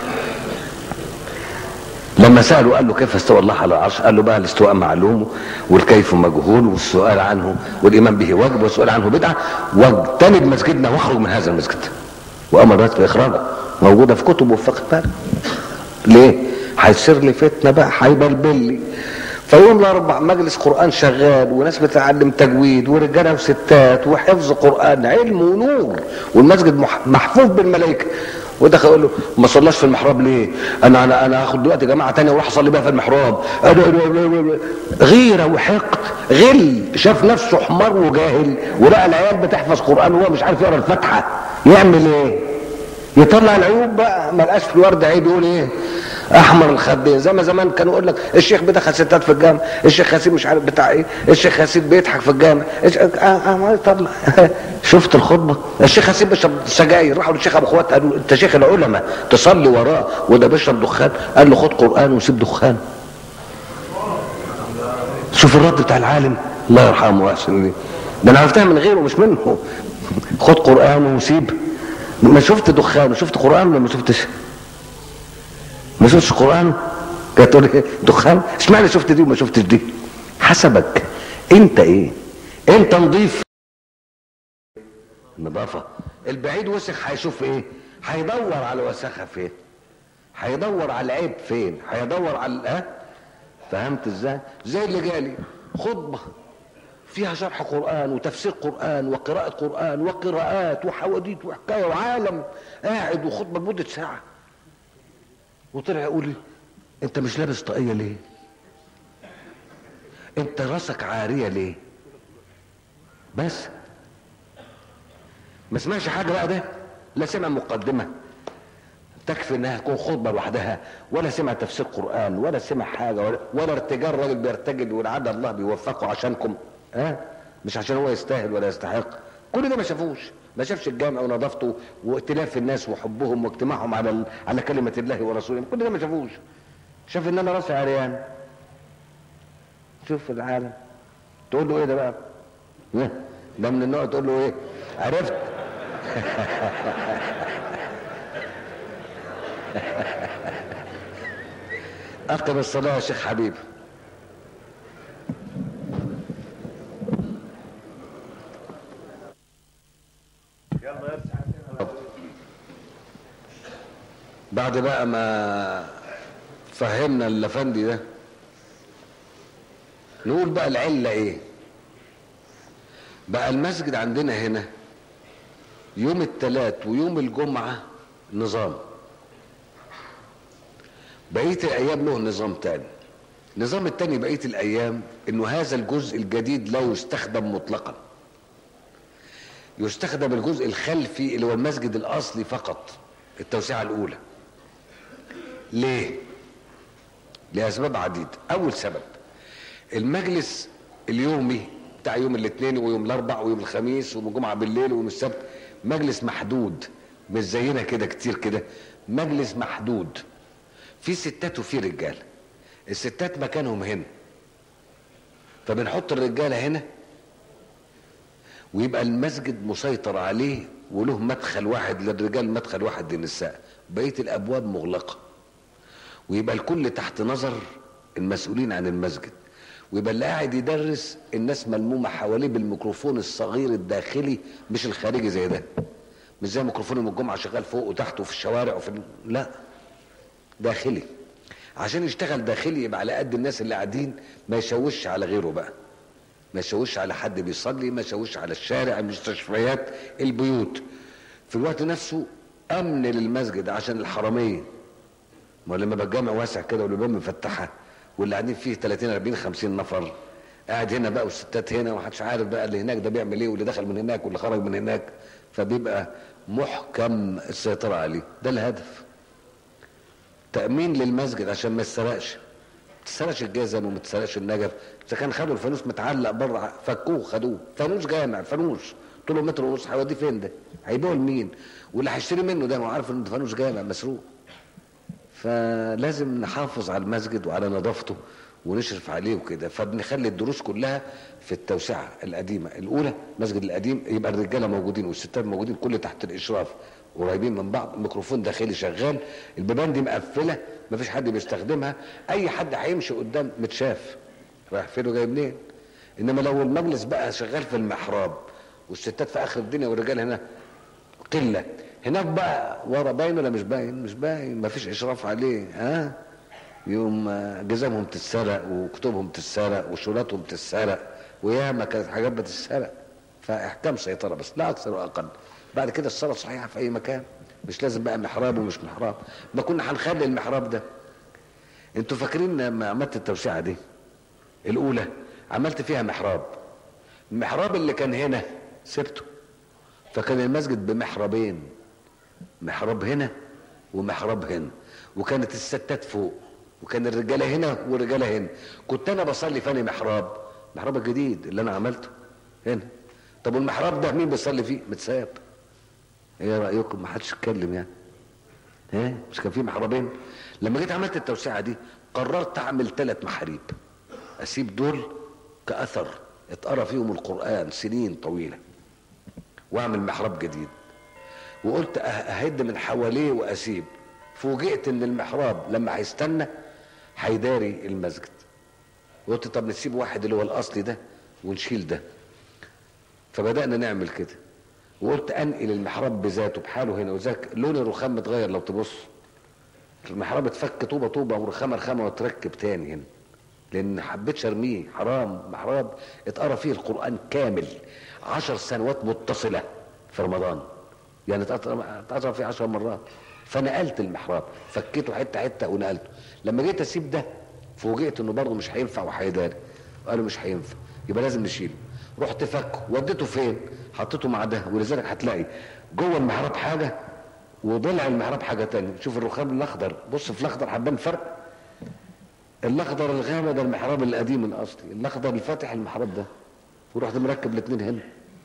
لما سألوا قال له كيف استوى الله على العرش قال له بقى الاستواء معلوم والكيف مجهول والسؤال عنه والإيمان به واجب والسؤال عنه بدعة واجتنب مسجدنا واخرج من هذا المسجد وأمرت بإخراجه موجودة في كتب وفقه بقى ليه؟ هيصير لي فتنة بقى هيبلبل لي فيوم الأربع مجلس قرآن شغال وناس بتعلم تجويد ورجالة وستات وحفظ قرآن علم ونور والمسجد مح- محفوف بالملائكة ودخل يقول له ما صلاش في المحراب ليه؟ انا انا انا هاخد دلوقتي جماعه تانية واروح اصلي بقى في المحراب أنا- أنا- أنا- غيره وحقد غل شاف نفسه حمار وجاهل ولقى العيال بتحفظ قران وهو مش عارف يقرا الفاتحه يعمل ايه؟ يطلع العيوب بقى ما لقاش في الورد عيب يقول ايه؟ احمر الخدين زي ما زمان كانوا يقول لك الشيخ بيدخل ستات في الجامع الشيخ ياسين مش عارف بتاع ايه الشيخ ياسين بيضحك في الجامع الش- آه آه ما يطلع شفت الخطبه الشيخ ياسين بيشرب سجاير راحوا للشيخ ابو خوات قالوا انت شيخ العلماء تصلي وراه وده بيشرب دخان قال له خد قران وسيب دخان شوف الرد بتاع العالم الله يرحمه واحسن ليه ده انا عرفتها من غيره مش منه خد قران وسيب ما شفت دخان وشفت قران ولا ما شفتش ما شفتش قران كانت تقول ايه دخان اشمعنى شفت دي وما شفتش دي حسبك انت ايه انت نضيف نظافه البعيد وسخ هيشوف ايه هيدور على وسخه فين هيدور على العيب فين هيدور على ها فهمت ازاي زي اللي جالي خطبه فيها شرح قرآن وتفسير قرآن وقراءة قرآن وقراءات وحواديت وحكاية وعالم قاعد وخطبة لمدة ساعة وطلع يقول لي انت مش لابس طاقية ليه انت راسك عارية ليه بس ما سمعش حاجة بقى ده لا سمع مقدمة تكفي انها تكون خطبه لوحدها ولا سمع تفسير قران ولا سمع حاجه ولا, ولا ارتجال راجل بيرتجل ولعل الله بيوفقه عشانكم ها مش عشان هو يستاهل ولا يستحق كل ده ما شافوش ما شافش الجامع ونظافته وائتلاف الناس وحبهم واجتماعهم على ال... على كلمه الله ورسوله كل ده ما شافوش شاف ان انا راسي عريان شوف العالم تقول له ايه ده بقى ها؟ ده من النوع تقول له ايه عرفت أقم الصلاة يا شيخ حبيب بعد بقى ما فهمنا اللفندي ده نقول بقى العلة ايه بقى المسجد عندنا هنا يوم الثلاث ويوم الجمعة نظام بقية الأيام له نظام تاني النظام التاني بقية الأيام إنه هذا الجزء الجديد لا يستخدم مطلقا يستخدم الجزء الخلفي اللي هو المسجد الأصلي فقط التوسعة الأولى ليه؟ لأسباب عديدة أول سبب المجلس اليومي بتاع يوم الاثنين ويوم الاربع ويوم الخميس ويوم الجمعه بالليل ويوم السبت مجلس محدود مش زينا كده كتير كده مجلس محدود في ستات وفي رجال الستات مكانهم هنا فبنحط الرجاله هنا ويبقى المسجد مسيطر عليه وله مدخل واحد للرجال مدخل واحد للنساء بقيه الابواب مغلقه ويبقى الكل تحت نظر المسؤولين عن المسجد ويبقى اللي قاعد يدرس الناس ملمومه حواليه بالميكروفون الصغير الداخلي مش الخارجي زي ده مش زي ميكروفون يوم الجمعه شغال فوق وتحت وفي الشوارع وفي ال- لا داخلي عشان يشتغل داخلي يبقى على قد الناس اللي قاعدين ما يشوش على غيره بقى ما يشوش على حد بيصلي ما يشوش على الشارع المستشفيات البيوت في الوقت نفسه امن للمسجد عشان الحراميه ما لما يبقى الجامع واسع كده والباب مفتحه واللي قاعدين فيه 30 40 50 نفر قاعد هنا بقى والستات هنا ومحدش عارف بقى اللي هناك ده بيعمل ايه واللي دخل من هناك واللي خرج من هناك فبيبقى محكم السيطره عليه ده الهدف تامين للمسجد عشان ما يسرقش ما تسرقش الجزم وما تسرقش النجف اذا كان خدوا الفانوس متعلق بره فكوه خدوه فانوس جامع فانوس طوله متر ونص هيوديه فين ده؟ هيبيعه لمين؟ واللي هيشتري منه ده ما هو عارف ان ده فانوس جامع مسروق فلازم نحافظ على المسجد وعلى نظافته ونشرف عليه وكده فبنخلي الدروس كلها في التوسعه القديمه الاولى المسجد القديم يبقى الرجاله موجودين والستات موجودين كل تحت الاشراف قريبين من بعض ميكروفون داخلي شغال البيبان دي مقفله مفيش حد بيستخدمها اي حد هيمشي قدام متشاف رايح فين وجاي منين انما لو المجلس بقى شغال في المحراب والستات في اخر الدنيا والرجال هنا قله هناك بقى ورا باين ولا مش باين مش باين مفيش اشراف عليه ها يوم آه، جزامهم تتسرق وكتبهم تتسرق وشولاتهم تتسرق وياما كانت حاجات بتتسرق فاحكام سيطره بس لا اكثر واقل بعد كده الصلاه صحيحه في اي مكان مش لازم بقى محراب ومش محراب ما كنا هنخلي المحراب ده انتوا فاكرين لما عملت التوسعه دي الاولى عملت فيها محراب المحراب اللي كان هنا سبته فكان المسجد بمحرابين محراب هنا ومحراب هنا وكانت الستات فوق وكان الرجاله هنا والرجاله هنا كنت انا بصلي فاني محراب محراب الجديد اللي انا عملته هنا طب والمحراب ده مين بيصلي فيه متساب ايه رايكم ما حدش اتكلم يعني ها مش كان في محرابين لما جيت عملت التوسعه دي قررت اعمل ثلاث محاريب اسيب دول كاثر اتقرا فيهم القران سنين طويله واعمل محراب جديد وقلت أه- اهد من حواليه واسيب فوجئت ان المحراب لما هيستنى هيداري المسجد قلت طب نسيب واحد اللي هو الاصلي ده ونشيل ده فبدانا نعمل كده وقلت انقل المحراب بذاته بحاله هنا وذاك لون الرخام متغير لو تبص المحراب اتفك طوبه طوبه ورخامه رخامه وتركب تاني هنا لان حبيتش ارميه حرام محراب اتقرا فيه القران كامل عشر سنوات متصله في رمضان يعني اتقرا اتقرا فيه عشر مرات فنقلت المحراب فكيته حته حته ونقلته لما جيت اسيب ده فوجئت انه برضه مش هينفع وهيداري قالوا مش هينفع يبقى لازم نشيله رحت فكه وديته فين حطيته مع ده ولذلك هتلاقي جوه المحراب حاجه وضلع المحراب حاجه تانية شوف الرخام الاخضر بص في الاخضر هتبان فرق الاخضر الغامق ده المحراب القديم الاصلي الاخضر الفاتح المحراب ده ورحت مركب الاثنين هنا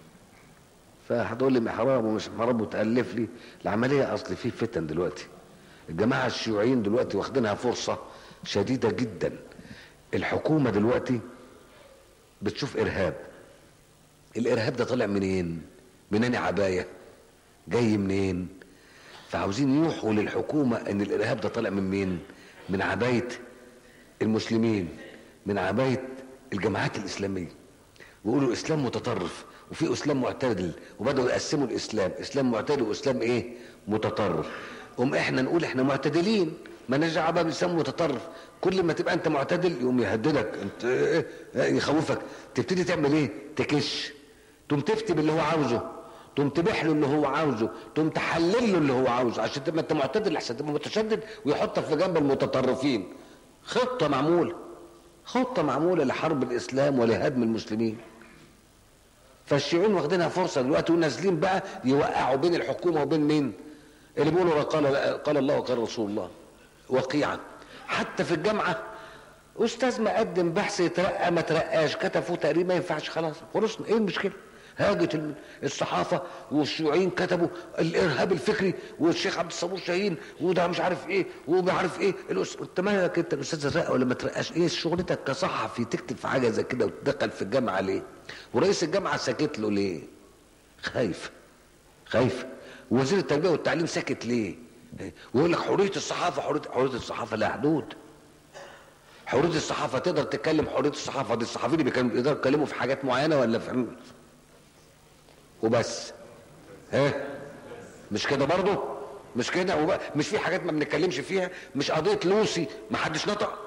فهتقول لي محراب ومش محراب وتالف لي العمليه اصل في فتن دلوقتي الجماعه الشيوعيين دلوقتي واخدينها فرصه شديده جدا الحكومه دلوقتي بتشوف ارهاب الارهاب ده طالع منين منين عبايه جاي منين فعاوزين يوحوا للحكومه ان الارهاب ده طالع من مين من عبايه المسلمين من عبايه الجماعات الاسلاميه ويقولوا اسلام متطرف وفي اسلام معتدل وبداوا يقسموا الاسلام اسلام معتدل واسلام ايه متطرف قوم احنا نقول احنا معتدلين ما نرجع بقى باسلام متطرف كل ما تبقى انت معتدل يقوم يهددك انت إيه إيه يخوفك تبتدي تعمل ايه تكش تقوم تفتي باللي هو عاوزه تقوم تبيح له اللي هو عاوزه تقوم تحلل له اللي هو عاوزه عشان تبقى انت معتدل احسن تبقى متشدد ويحطك في جنب المتطرفين خطه معموله خطه معموله لحرب الاسلام ولهدم المسلمين فالشيوعيين واخدينها فرصه دلوقتي ونازلين بقى يوقعوا بين الحكومه وبين مين؟ اللي بيقولوا قال قال الله وقال رسول الله وقيعا حتى في الجامعه استاذ مقدم بحث يترقى ما ترقاش كتب فيه تقرير ما ينفعش خلاص خلصنا ايه المشكله؟ هاجت الصحافه والشيوعيين كتبوا الارهاب الفكري والشيخ عبد الصبور شاهين وده مش عارف ايه ومش عارف ايه الأس... انت مالك انت الاستاذ الرقه ولا ما ترقاش ايه شغلتك كصحفي تكتب في حاجه زي كده وتدخل في الجامعه ليه؟ ورئيس الجامعه ساكت له ليه؟ خايف خايف ووزير التربيه والتعليم ساكت ليه؟ ويقول لك حريه الصحافه حريه حريه الصحافه لها حدود حريه الصحافه تقدر تتكلم حريه الصحافه دي الصحفيين اللي كانوا بيقدروا يتكلموا في حاجات معينه ولا في وبس ها مش كده برضه مش كده وبقى مش في حاجات ما بنتكلمش فيها مش قضيه لوسي ما حدش نطق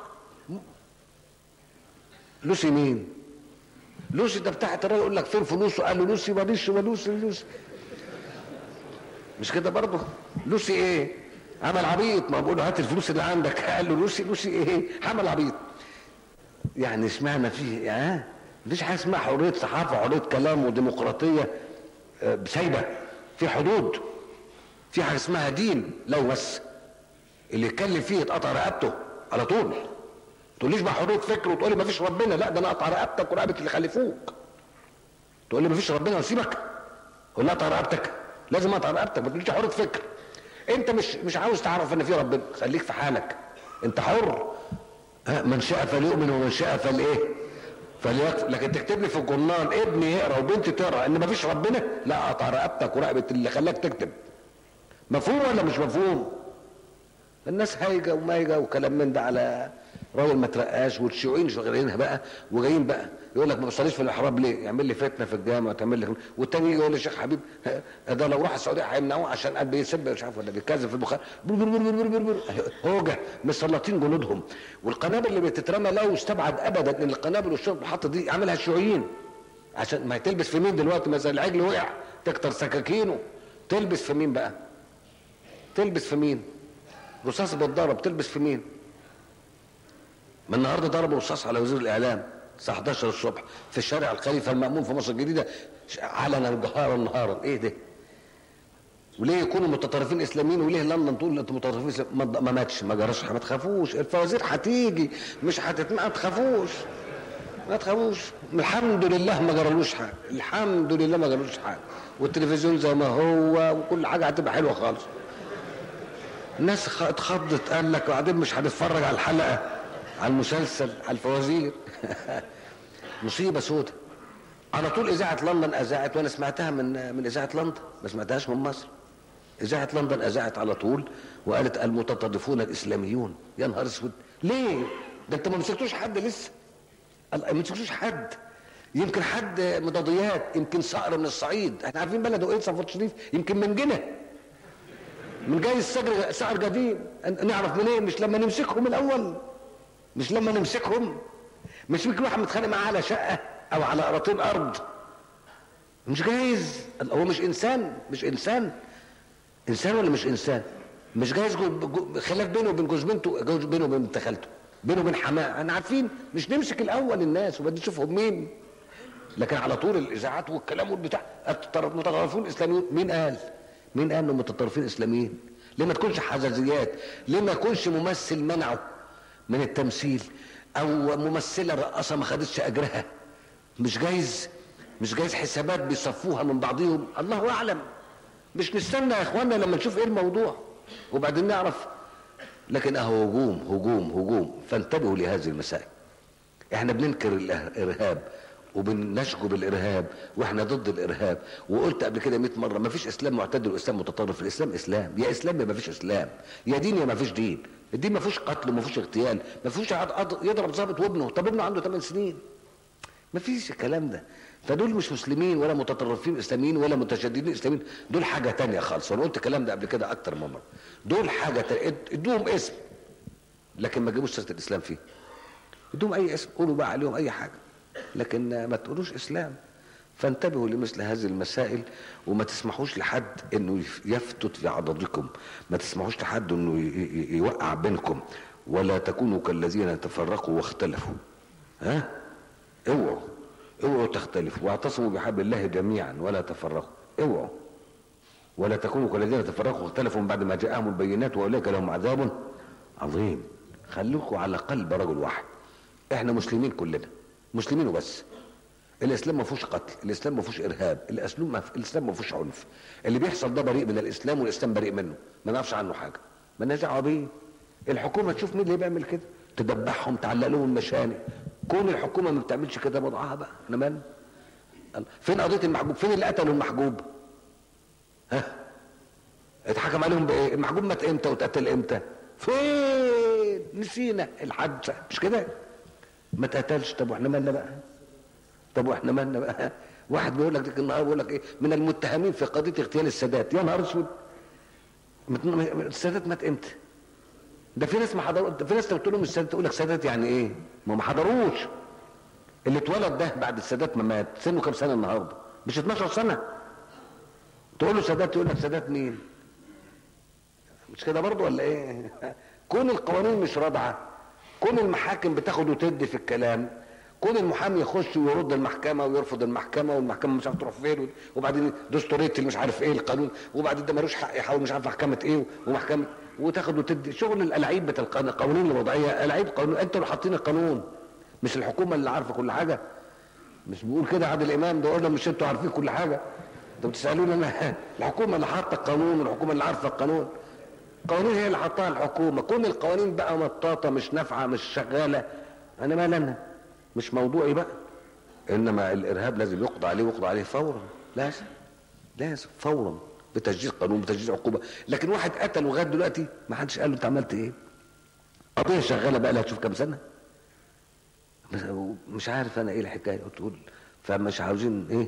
لوسي مين لوسي ده بتاعت الراجل يقول لك فين فلوسه قال له لوسي ماليش ولوسي لوسي مش كده برضه لوسي ايه عمل عبيط ما بقول له هات الفلوس اللي عندك قال له لوسي لوسي ايه عمل عبيط يعني اشمعنى فيه يعني مفيش حاجه اسمها حريه صحافه حريه كلام وديمقراطيه سايبه في حدود في حاجه اسمها دين لو بس اللي يتكلم فيه يتقطع رقبته على طول تقوليش بقى حريه فكر وتقولي ما فيش ربنا لا ده انا اقطع رقبتك ورقبه اللي خلفوك تقول لي ما فيش ربنا واسيبك ولا اقطع رقبتك لازم اقطع رقبتك ما تقوليش حريه فكر انت مش مش عاوز تعرف ان في ربنا خليك في حالك انت حر من شاء فليؤمن ومن شاء فالايه فليكفر لكن تكتب لي في الجورنال ابني يقرا وبنتي تقرا ان مفيش ربنا لا اقطع رقبتك ورقبه اللي خلاك تكتب مفهوم ولا مش مفهوم الناس هايجه ومايجه وكلام من ده على راجل ما ترقاش والشيوعيين شغالينها بقى وجايين بقى يقول لك ما بتصليش في الاحراب ليه؟ يعمل لي فتنه في الجامع تعمل لي والتاني يجي يقول لي شيخ حبيب ده لو راح السعوديه هيمنعوه عشان قال بيسب مش عارف ولا بيكذب في البخاري هوجه مسلطين جنودهم والقنابل اللي بتترمى لا يستبعد ابدا ان القنابل والشرب المحطه دي عاملها الشيوعيين عشان ما تلبس في مين دلوقتي ما زي العجل وقع تكتر سكاكينه تلبس في مين بقى؟ تلبس في مين؟ رصاص بتضرب تلبس في مين؟ ما النهارده ضربوا رصاص على وزير الاعلام الساعه 11 الصبح في الشارع الخليفه المامون في مصر الجديده علنا جهارا نهارا ايه ده؟ وليه يكونوا متطرفين اسلاميين وليه لندن تقول انتوا متطرفين اسلاميين ما ماتش ما جراش ما تخافوش الفوازير هتيجي مش هتت ما تخافوش ما تخافوش الحمد لله ما جرالوش حاجه الحمد لله ما جرالوش حاجه والتلفزيون زي ما هو وكل حاجه هتبقى حلوه خالص الناس اتخضت قال لك وبعدين مش هنتفرج على الحلقه على المسلسل على الفوازير مصيبه سودة على طول اذاعه لندن اذاعت وانا سمعتها من من اذاعه لندن ما سمعتهاش من مصر اذاعه لندن اذاعت على طول وقالت المتطرفون الاسلاميون يا نهار اسود ليه ده انت ما مسكتوش حد لسه ما مسكتوش حد يمكن حد مضاديات يمكن صقر من الصعيد احنا عارفين بلده ايه صفوت شريف يمكن من جنة من جاي السجر سعر قديم نعرف منين إيه؟ مش لما نمسكهم الاول مش لما نمسكهم مش يمكن واحد متخانق معاه على شقه او على قراطين ارض مش جايز هو مش انسان مش انسان انسان ولا مش انسان مش جايز خلاف بينه وبين جوز بنته جوز بينه وبين بنت خالته بينه وبين حماه انا عارفين مش نمسك الاول الناس وبعدين نشوفهم مين لكن على طول الاذاعات والكلام والبتاع المتطرفون الاسلاميون مين قال مين قال انهم متطرفين اسلاميين ليه ما تكونش حزازيات ليه ما يكونش ممثل منعه من التمثيل او ممثله رقاصه ما خدتش اجرها مش جايز مش جايز حسابات بيصفوها من بعضهم الله اعلم مش نستنى يا اخوانا لما نشوف ايه الموضوع وبعدين نعرف لكن اهو هجوم هجوم هجوم فانتبهوا لهذه المسائل احنا بننكر الارهاب وبنشجب الارهاب واحنا ضد الارهاب وقلت قبل كده 100 مره ما فيش اسلام معتدل واسلام متطرف الاسلام اسلام يا اسلام يا ما فيش اسلام يا دين يا ما فيش دين الدين ما فيهوش قتل وما فيهوش اغتيال ما فيهوش يضرب ظابط وابنه طب ابنه عنده 8 سنين ما فيش الكلام ده فدول مش مسلمين ولا متطرفين اسلاميين ولا متشددين اسلاميين دول حاجه تانية خالص وانا قلت الكلام ده قبل كده اكتر من مره دول حاجه تانية ادوهم اسم لكن ما تجيبوش سيره الاسلام فيه ادوهم اي اسم قولوا بقى عليهم اي حاجه لكن ما تقولوش اسلام فانتبهوا لمثل هذه المسائل وما تسمحوش لحد انه يفتت في عضدكم ما تسمحوش لحد انه يوقع بينكم ولا تكونوا كالذين تفرقوا واختلفوا ها اوعوا اوعوا تختلفوا واعتصموا بحبل الله جميعا ولا تفرقوا اوعوا ولا تكونوا كالذين تفرقوا واختلفوا من بعد ما جاءهم البينات واولئك لهم عذاب عظيم خليكم على قلب رجل واحد احنا مسلمين كلنا مسلمين وبس الاسلام ما فيهوش قتل الاسلام ما فيهوش ارهاب الاسلام ما الاسلام ما فيهوش عنف اللي بيحصل ده بريء من الاسلام والاسلام بريء منه ما نعرفش عنه حاجه ما لناش دعوه بيه الحكومه تشوف مين اللي بيعمل كده تدبحهم تعلق لهم المشانق كون الحكومه ما بتعملش كده وضعها بقى احنا مالنا فين قضيه المحجوب فين اللي قتلوا المحجوب ها اتحكم عليهم بايه المحجوب مات امتى واتقتل امتى فين نسينا الحادثه مش كده ما اتقتلش طب واحنا مالنا بقى طب واحنا مالنا بقى واحد بيقول لك النهارده بيقول لك ايه من المتهمين في قضيه اغتيال السادات يا نهار اسود السادات مات امتى ده في ناس ما حضروا في ناس قلت لهم السادات تقول لك سادات يعني ايه ما ما حضروش اللي اتولد ده بعد السادات ما مات سنه كام سنه النهارده مش 12 سنه تقول له سادات يقول لك سادات مين مش كده برضه ولا ايه كون القوانين مش رادعه كون المحاكم بتاخد وتدي في الكلام كون المحامي يخش ويرد المحكمه ويرفض المحكمه والمحكمه مش عارف تروح فين وبعدين دستوريه اللي مش عارف ايه القانون وبعدين ده ملوش حق يحاول مش عارف محكمه ايه ومحكمه وتاخد وتدي شغل الالعاب بتاع القوانين الوضعيه العاب قانون انتوا اللي حاطين القانون مش الحكومه اللي عارفه كل حاجه مش بيقول كده عادل امام ده قلنا مش انتوا عارفين كل حاجه انتوا بتسالوني انا الحكومه اللي حاطه القانون والحكومه اللي عارفه القانون القوانين هي اللي حطها الحكومه كون القوانين بقى مطاطه مش نافعه مش شغاله انا مال انا مش موضوعي بقى انما الارهاب لازم يقضى عليه ويقضى عليه فورا لازم لازم فورا بتشجيع قانون بتشجيع عقوبه لكن واحد قتل لغايه دلوقتي ما حدش قال له انت عملت ايه قضيه شغاله بقى لها تشوف كام سنه مش عارف انا ايه الحكايه تقول فمش عاوزين ايه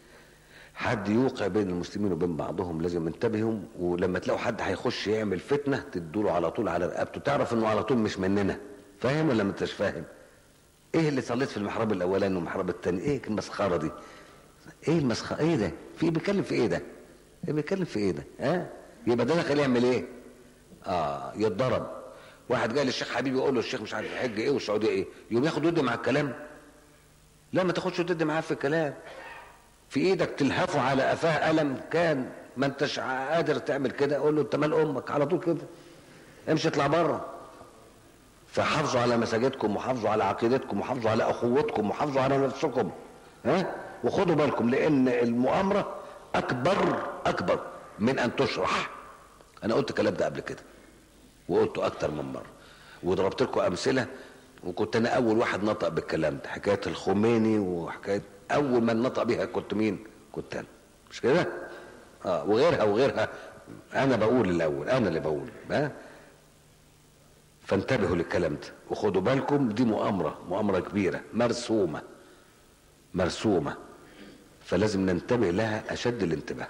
حد يوقع بين المسلمين وبين بعضهم لازم ينتبهوا ولما تلاقوا حد هيخش يعمل فتنه تدوله على طول على رقبته تعرف انه على طول مش مننا فاهم ولا ما انتش فاهم ايه اللي صليت في المحراب الاولاني والمحراب الثاني ايه المسخره دي ايه المسخره ايه ده في بيتكلم في ايه ده ايه بيتكلم في ايه ده ها أه؟ يبقى ده داخل يعمل ايه اه يتضرب واحد جاي للشيخ حبيبي يقول له الشيخ مش عارف الحج ايه والسعوديه ايه يقوم ياخد ودي مع الكلام لا ما تاخدش ودي معاه في الكلام في ايدك تلهفه على قفاه قلم كان ما انتش قادر تعمل كده قول له انت مال امك على طول كده امشي اطلع بره فحافظوا على مساجدكم وحافظوا على عقيدتكم وحافظوا على اخوتكم وحافظوا على نفسكم ها وخدوا بالكم لان المؤامره اكبر اكبر من ان تشرح انا قلت الكلام ده قبل كده وقلته اكتر من مره وضربت لكم امثله وكنت انا اول واحد نطق بالكلام ده حكايه الخميني وحكايه اول من نطق بيها كنت مين كنت انا مش كده اه وغيرها وغيرها انا بقول الاول انا اللي بقول ها فانتبهوا للكلام ده وخدوا بالكم دي مؤامره مؤامره كبيره مرسومه مرسومه فلازم ننتبه لها اشد الانتباه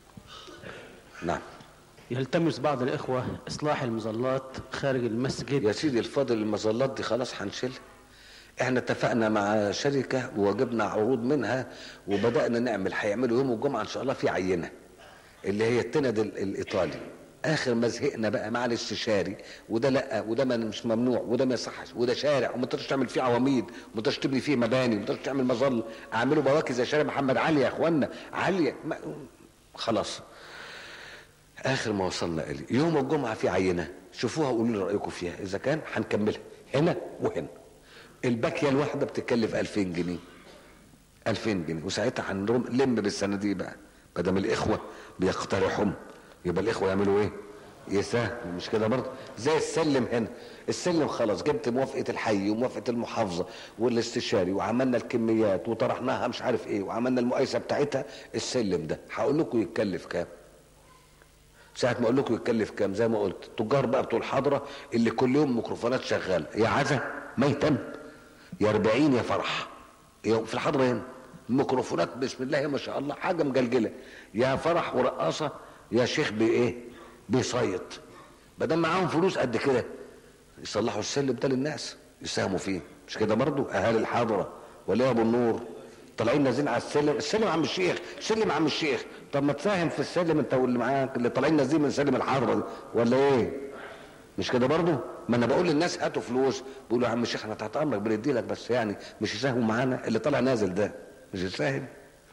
نعم يلتمس بعض الإخوة إصلاح المظلات خارج المسجد يا سيدي الفاضل المظلات دي خلاص هنشيلها احنا اتفقنا مع شركة وجبنا عروض منها وبدأنا نعمل هيعملوا يوم الجمعة ان شاء الله في عينة اللي هي التند الايطالي اخر ما زهقنا بقى مع الاستشاري وده لا وده ما مش ممنوع وده ما يصحش وده شارع وما تقدرش تعمل فيه عواميد وما تقدرش تبني فيه مباني وما تقدرش تعمل مظل اعملوا بواكي زي شارع محمد علي يا اخوانا عاليه ما خلاص اخر ما وصلنا اليه يوم الجمعه في عينه شوفوها وقولوا لي رايكم فيها اذا كان هنكملها هنا وهنا الباكيه الواحده بتكلف 2000 جنيه 2000 جنيه وساعتها هنلم بالصناديق بقى ما دام الاخوه بيقترحهم يبقى الاخوه يعملوا ايه؟ يساهموا مش كده برضه زي السلم هنا السلم خلاص جبت موافقه الحي وموافقه المحافظه والاستشاري وعملنا الكميات وطرحناها مش عارف ايه وعملنا المقايسه بتاعتها السلم ده هقول لكم يتكلف كام ساعة ما اقول لكم يتكلف كام زي ما قلت تجار بقى بتوع الحضرة اللي كل يوم ميكروفونات شغالة يا عزا ميتا يا 40 يا فرح في الحضرة هنا الميكروفونات بسم الله ما شاء الله حاجة مجلجلة يا فرح ورقاصة يا شيخ بايه بيصيط بدل معاهم فلوس قد كده يصلحوا السلم ده للناس يساهموا فيه مش كده برضو اهالي الحاضرة ولا ابو النور طالعين نازلين على السلم السلم عم الشيخ سلم عم الشيخ طب ما تساهم في السلم انت واللي معاك اللي طالعين نازلين من سلم الحضره دي ولا ايه مش كده برضو ما انا بقول للناس هاتوا فلوس بيقولوا يا عم الشيخ احنا تحت امرك بندي لك بس يعني مش يساهم معانا اللي طالع نازل ده مش يساهم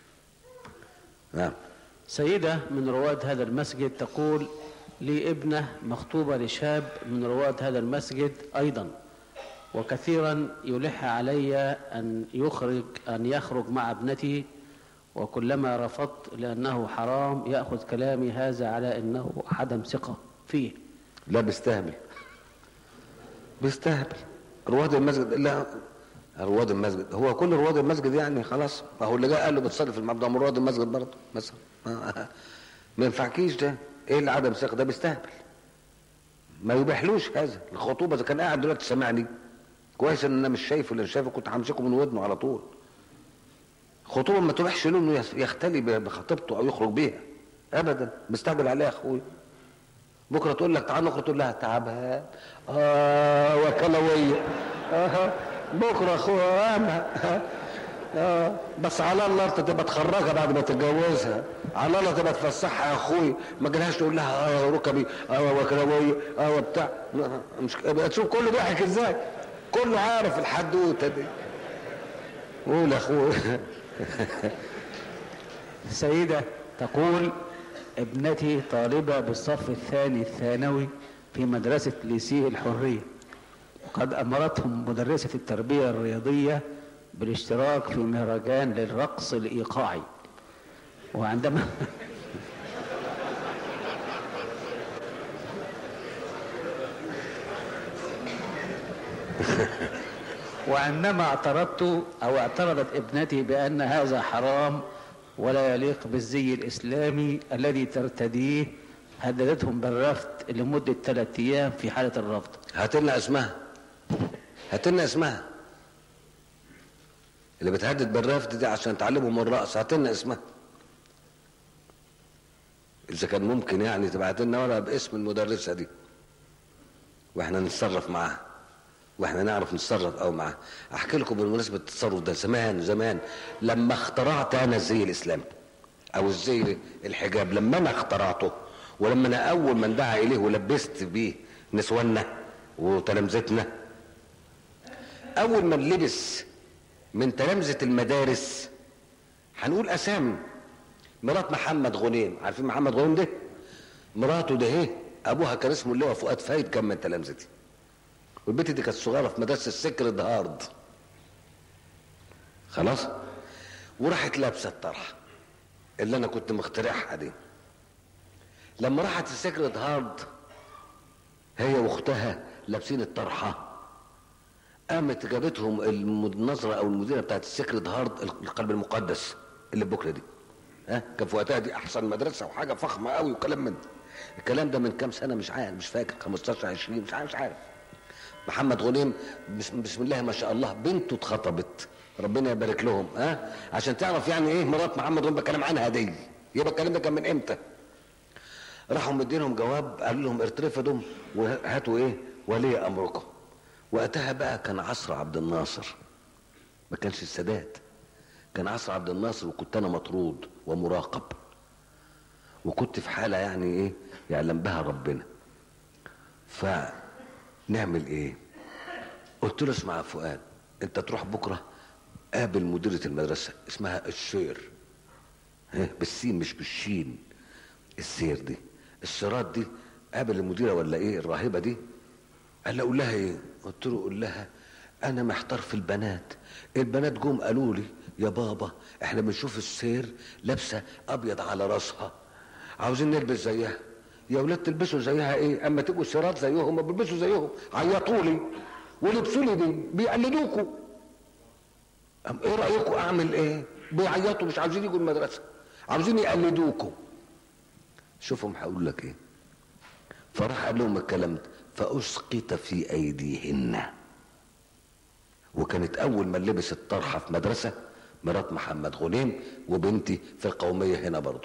نعم سيدة من رواد هذا المسجد تقول لي ابنة مخطوبة لشاب من رواد هذا المسجد أيضا وكثيرا يلح علي أن يخرج أن يخرج مع ابنتي وكلما رفضت لأنه حرام يأخذ كلامي هذا على أنه عدم ثقة فيه لا بيستهبل بيستهبل رواد المسجد لا رواد المسجد هو كل رواد المسجد يعني خلاص ما هو اللي جاء قال له بتصلي في المبدا من رواد المسجد برضه مثلا ما, ما ينفعكيش ده ايه اللي عدم ثقه ده بيستهبل ما يبيحلوش هذا الخطوبه اذا كان قاعد دلوقتي سامعني كويس ان انا مش شايفه اللي شايفه كنت همسكه من ودنه على طول خطوبه ما تبيحش له انه يختلي بخطيبته او يخرج بيها ابدا مستعجل عليها يا اخوي بكره تقول لك تعال نخرج تقول لها تعبان اه وكلويه اه بكره اخويا اما اه بس على الله انت تبقى تخرجها بعد ما تتجوزها على الله تبقى تفسحها يا اخوي ما جالهاش تقول لها اه ركبي اه وكلويه اه وبتاع مش تشوف كله ضحك ازاي كله عارف الحدوته دي قول يا اخوي سيدة تقول ابنتي طالبة بالصف الثاني الثانوي في مدرسة ليسيه الحرية وقد أمرتهم مدرسة التربية الرياضية بالاشتراك في مهرجان للرقص الإيقاعي وعندما وعندما اعترضت او اعترضت ابنتي بان هذا حرام ولا يليق بالزي الاسلامي الذي ترتديه هددتهم بالرفض لمدة ثلاثة ايام في حالة الرفض هات لنا اسمها هات لنا اسمها اللي بتهدد بالرفض دي عشان تعلمهم الرقص هات لنا اسمها اذا كان ممكن يعني تبعت لنا ورقه باسم المدرسه دي واحنا نتصرف معاها واحنا نعرف نتصرف او معاها احكي لكم بالمناسبه التصرف ده زمان زمان لما اخترعت انا الزي الاسلامي او الزي الحجاب لما انا اخترعته ولما انا اول من دعا اليه ولبست بيه نسواننا وتلامذتنا اول من لبس من تلامذه المدارس هنقول اسامي مرات محمد غنيم عارفين محمد غنيم ده مراته ده ايه ابوها كان اسمه اللواء فؤاد فايد كان من تلامذتي والبنت دي كانت صغيره في مدرسه السكرد هارد خلاص وراحت لابسه الطرحه اللي انا كنت مخترعها دي لما راحت السكرد هارد هي واختها لابسين الطرحه قامت جابتهم النظره او المديره بتاعت السكرد هارد القلب المقدس اللي بكره دي ها كان في وقتها دي احسن مدرسه وحاجه فخمه قوي وكلام من الكلام ده من كام سنه مش عارف مش فاكر 15 20 مش عارف مش عارف محمد غنيم بسم, بسم الله ما شاء الله بنته اتخطبت ربنا يبارك لهم ها عشان تعرف يعني ايه مرات محمد غنيم بتكلم عنها دي يبقى الكلام ده كان من امتى راحوا مدينهم جواب قالوا لهم ارتفدوا وهاتوا ايه ولي امركم وقتها بقى كان عصر عبد الناصر ما كانش السادات كان عصر عبد الناصر وكنت انا مطرود ومراقب وكنت في حاله يعني ايه يعلم بها ربنا فنعمل ايه قلت له اسمع يا فؤاد انت تروح بكره قابل مديرة المدرسة اسمها السير ها بالسين مش بالشين السير دي السيرات دي قابل المديرة ولا ايه الراهبة دي قال لي اقول لها ايه قلت له قول لها انا محتار في البنات البنات جم قالوا لي يا بابا احنا بنشوف السير لابسه ابيض على راسها عاوزين نلبس زيها يا ولاد تلبسوا زيها ايه اما تبقوا سيرات زيهم ما بيلبسوا زيهم عيطوا لي ولبسوا لي دي بيقلدوكوا أم ايه رايكم اعمل ايه بيعيطوا مش عاوزين يجوا المدرسه عاوزين يقلدوكوا شوفهم هقول لك ايه فراح قال لهم الكلام ده فاسقط في ايديهن وكانت اول من لبس الطرحه في مدرسه مرات محمد غنيم وبنتي في القوميه هنا برضو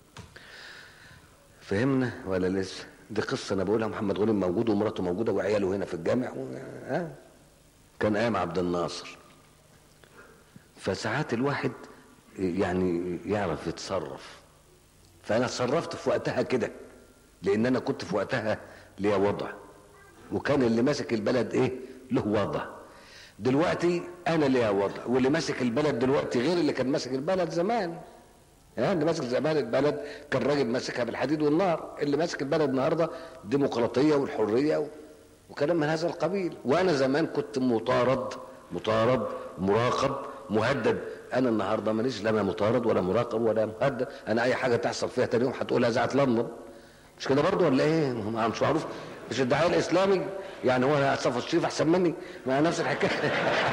فهمنا ولا لسه دي قصه انا بقولها محمد غنيم موجود ومراته موجوده وعياله هنا في الجامع و... ها كان ايام عبد الناصر فساعات الواحد يعني يعرف يتصرف فانا اتصرفت في وقتها كده لان انا كنت في وقتها ليا وضع وكان اللي ماسك البلد ايه له وضع دلوقتي انا ليا وضع واللي ماسك البلد دلوقتي غير اللي كان ماسك البلد زمان يعني اللي ماسك زمان البلد كان راجل ماسكها بالحديد والنار اللي ماسك البلد النهارده ديمقراطيه والحريه و... وكلام من هذا القبيل وانا زمان كنت مطارد مطارد مراقب مهدد انا النهارده ماليش لا مطارد ولا مراقب ولا مهدد انا اي حاجه تحصل فيها تاني يوم هتقولها اذاعه لندن مش كده برضه ولا ايه مش معروف مش الدعايه الاسلامي يعني هو انا صفا الشريف احسن مني ما نفس الحكايه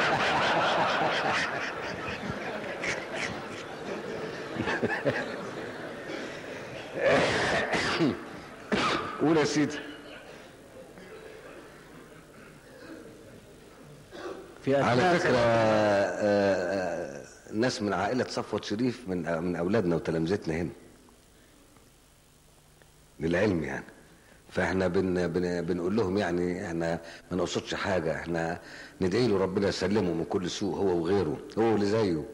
قول يا سيدي في على أثناء فكرة آه، آه، ناس من عائلة صفوت شريف من من أولادنا وتلامذتنا هنا للعلم يعني فاحنا بن بن بنقول لهم يعني احنا ما نقصدش حاجة احنا ندعي له ربنا يسلمه من كل سوء هو وغيره هو واللي زيه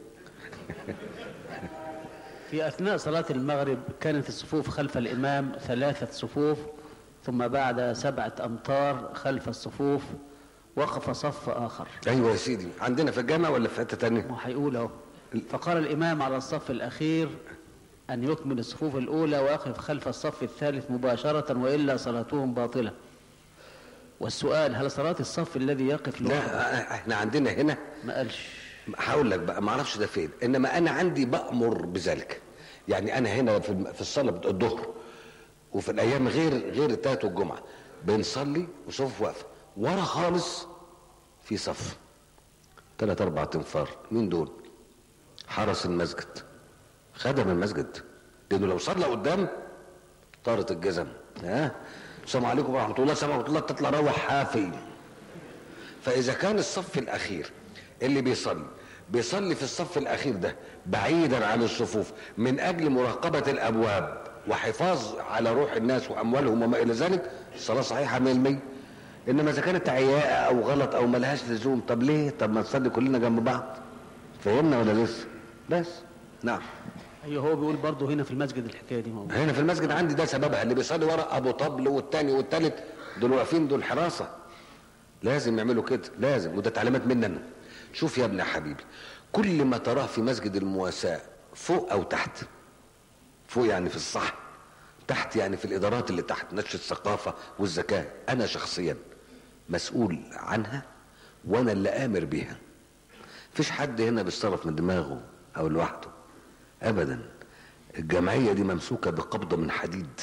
في أثناء صلاة المغرب كانت الصفوف خلف الإمام ثلاثة صفوف ثم بعد سبعة أمتار خلف الصفوف وقف صف آخر ايوه يا سيدي عندنا في الجامع ولا في حتة تانية ما هيقول اهو فقال الإمام على الصف الأخير أن يكمل الصفوف الأولى ويقف خلف الصف الثالث مباشرة وإلا صلاتهم باطلة والسؤال هل صلاة الصف الذي يقف لوحده لا احنا عندنا هنا ما قالش هقول لك بقى ما اعرفش ده فين انما انا عندي بامر بذلك يعني انا هنا في الم- في الصلاه بتاع الظهر وفي الايام غير غير التلات والجمعه بنصلي وصف واقفه ورا خالص في صف ثلاث اربع تنفار مين دول حرس المسجد خدم المسجد لانه لو صلى قدام طارت الجزم ها السلام عليكم ورحمه الله السلام ورحمه الله تطلع روح حافي فاذا كان الصف الاخير اللي بيصلي بيصلي في الصف الاخير ده بعيدا عن الصفوف من اجل مراقبه الابواب وحفاظ على روح الناس واموالهم وما الى ذلك الصلاه صحيحه 100% انما اذا كانت عياءه او غلط او ملهاش لزوم طب ليه طب ما نصلي كلنا جنب بعض فهمنا ولا لسه بس نعم أيوه هو بيقول برضه هنا في المسجد الحكاية دي موجودة هنا في المسجد عندي ده سببها اللي بيصلي ورا ابو طبل والتاني والتالت دول واقفين دول حراسه لازم يعملوا كده لازم وده تعليمات مننا شوف يا ابني يا حبيبي كل ما تراه في مسجد المواساة فوق او تحت فوق يعني في الصح تحت يعني في الادارات اللي تحت نشر الثقافه والزكاه انا شخصيا مسؤول عنها وانا اللي امر بيها فيش حد هنا بيتصرف من دماغه او لوحده ابدا الجمعيه دي ممسوكه بقبضه من حديد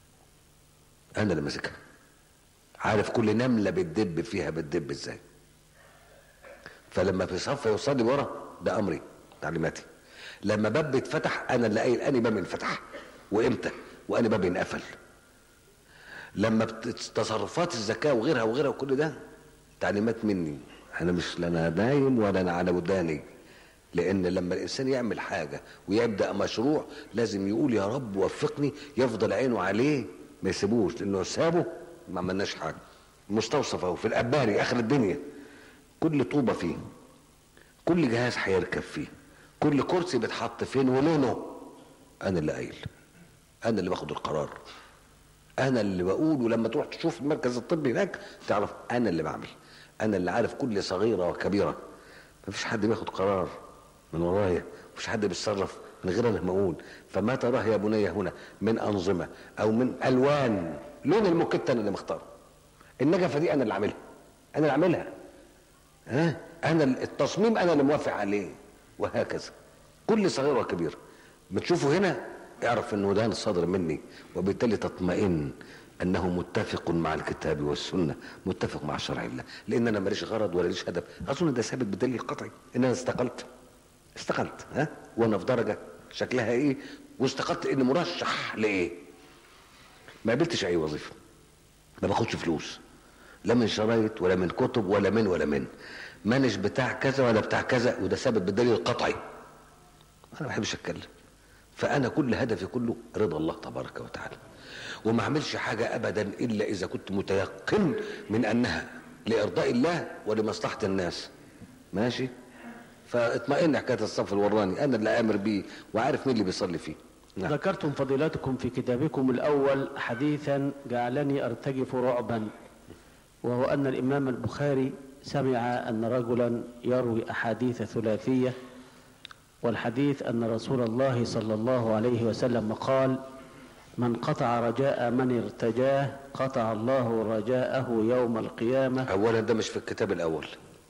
انا اللي ماسكها عارف كل نمله بتدب فيها بتدب ازاي فلما في صف يوصلي ورا ده امري تعليماتي لما باب بيتفتح انا اللي قايل اني باب انفتح وامتى واني باب انقفل لما بت- تصرفات الزكاه وغيرها وغيرها وكل ده تعليمات مني انا مش لا انا نايم ولا انا على وداني لان لما الانسان يعمل حاجه ويبدا مشروع لازم يقول يا رب وفقني يفضل عينه عليه ما يسيبوش لانه سابه ما عملناش حاجه مستوصف اهو في الاباري اخر الدنيا كل طوبه فيه كل جهاز هيركب فيه كل كرسي بيتحط فين ولونه انا اللي قايل انا اللي باخد القرار انا اللي بقول ولما تروح تشوف المركز الطبي هناك تعرف انا اللي بعمل انا اللي عارف كل صغيره وكبيره مفيش حد بياخد قرار من ورايا مفيش حد بيتصرف من غير انا ما اقول فما تراه يا بني هنا من انظمه او من الوان لون الموكيت انا اللي مختاره النجفه دي انا اللي عاملها انا اللي عاملها ها انا التصميم انا اللي موافق عليه وهكذا كل صغير وكبير بتشوفه هنا اعرف انه ده صادر مني وبالتالي تطمئن انه متفق مع الكتاب والسنه متفق مع شرع الله لان انا ماليش غرض ولا ليش هدف اظن ده ثابت بدليل قطعي ان انا استقلت استقلت ها وانا في درجه شكلها ايه واستقلت اني مرشح لايه ما قبلتش اي وظيفه ما باخدش فلوس لا من شرايط ولا من كتب ولا من ولا من مانش بتاع كذا ولا بتاع كذا وده ثابت بالدليل القطعي انا ما بحبش اتكلم فانا كل هدفي كله رضا الله تبارك وتعالى وما اعملش حاجه ابدا الا اذا كنت متيقن من انها لارضاء الله ولمصلحه الناس ماشي فاطمئن حكايه الصف الوراني انا اللي امر بيه وعارف مين اللي بيصلي فيه نعم. ذكرتم فضيلتكم في كتابكم الأول حديثا جعلني أرتجف رعبا وهو أن الإمام البخاري سمع أن رجلا يروي أحاديث ثلاثية والحديث أن رسول الله صلى الله عليه وسلم قال من قطع رجاء من ارتجاه قطع الله رجاءه يوم القيامة اولا ده مش في الكتاب الاول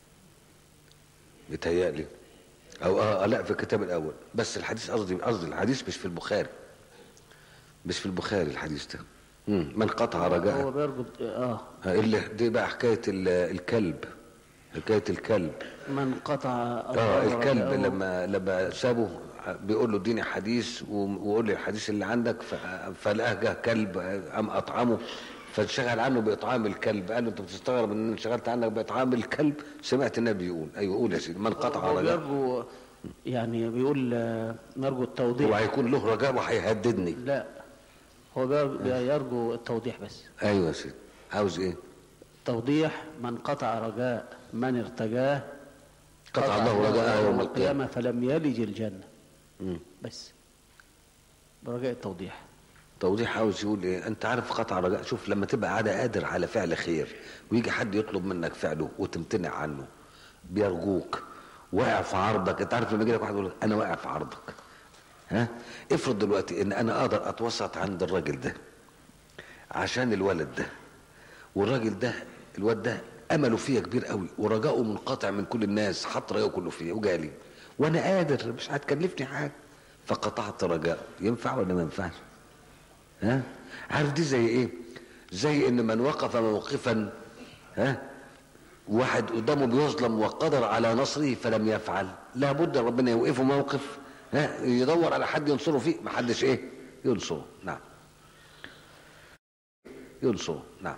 بيتهيألي او اه لا في الكتاب الاول بس الحديث قصدي قصدي الحديث مش في البخاري مش في البخاري الحديث ده مم. من قطع هو رجاء بيرجو اه آه، اللي دي بقى حكايه ال- الكلب حكايه الكلب من قطع اه الله الكلب رجاءه لما لما سابه بيقول له اديني حديث و- وقول لي الحديث اللي عندك ف- فلقاه جه كلب قام اطعمه فانشغل عنه باطعام الكلب قال له انت بتستغرب ان انا انشغلت عنك باطعام الكلب سمعت النبي يقول ايوه قول يا سيدي من قطع هو رجاء بيرجو يعني بيقول آه، نرجو التوضيح هو هيكون له رجاء وهيهددني لا هو بيرجو, يرجو التوضيح بس ايوه يا سيدي عاوز ايه توضيح من قطع رجاء من ارتجاه قطع الله رجاءه يوم القيامه فلم يلج الجنة مم. بس برجاء التوضيح توضيح عاوز يقول ايه انت عارف قطع رجاء شوف لما تبقى عادة قادر على فعل خير ويجي حد يطلب منك فعله وتمتنع عنه بيرجوك واقع في عرضك انت عارف لما يجي لك واحد يقول لك انا واقع في عرضك ها افرض دلوقتي ان انا اقدر اتوسط عند الراجل ده عشان الولد ده والراجل ده الواد ده امله فيا كبير قوي ورجاؤه منقطع من كل الناس حط رجاؤه كله فيا وجالي وانا قادر مش هتكلفني حاجه فقطعت رجاء ينفع ولا ما ينفعش ها عارف دي زي ايه زي ان من وقف موقفا ها واحد قدامه بيظلم وقدر على نصره فلم يفعل لابد ربنا يوقفه موقف ها يدور على حد ينصره فيه ما حدش ايه ينصره نعم ينصره نعم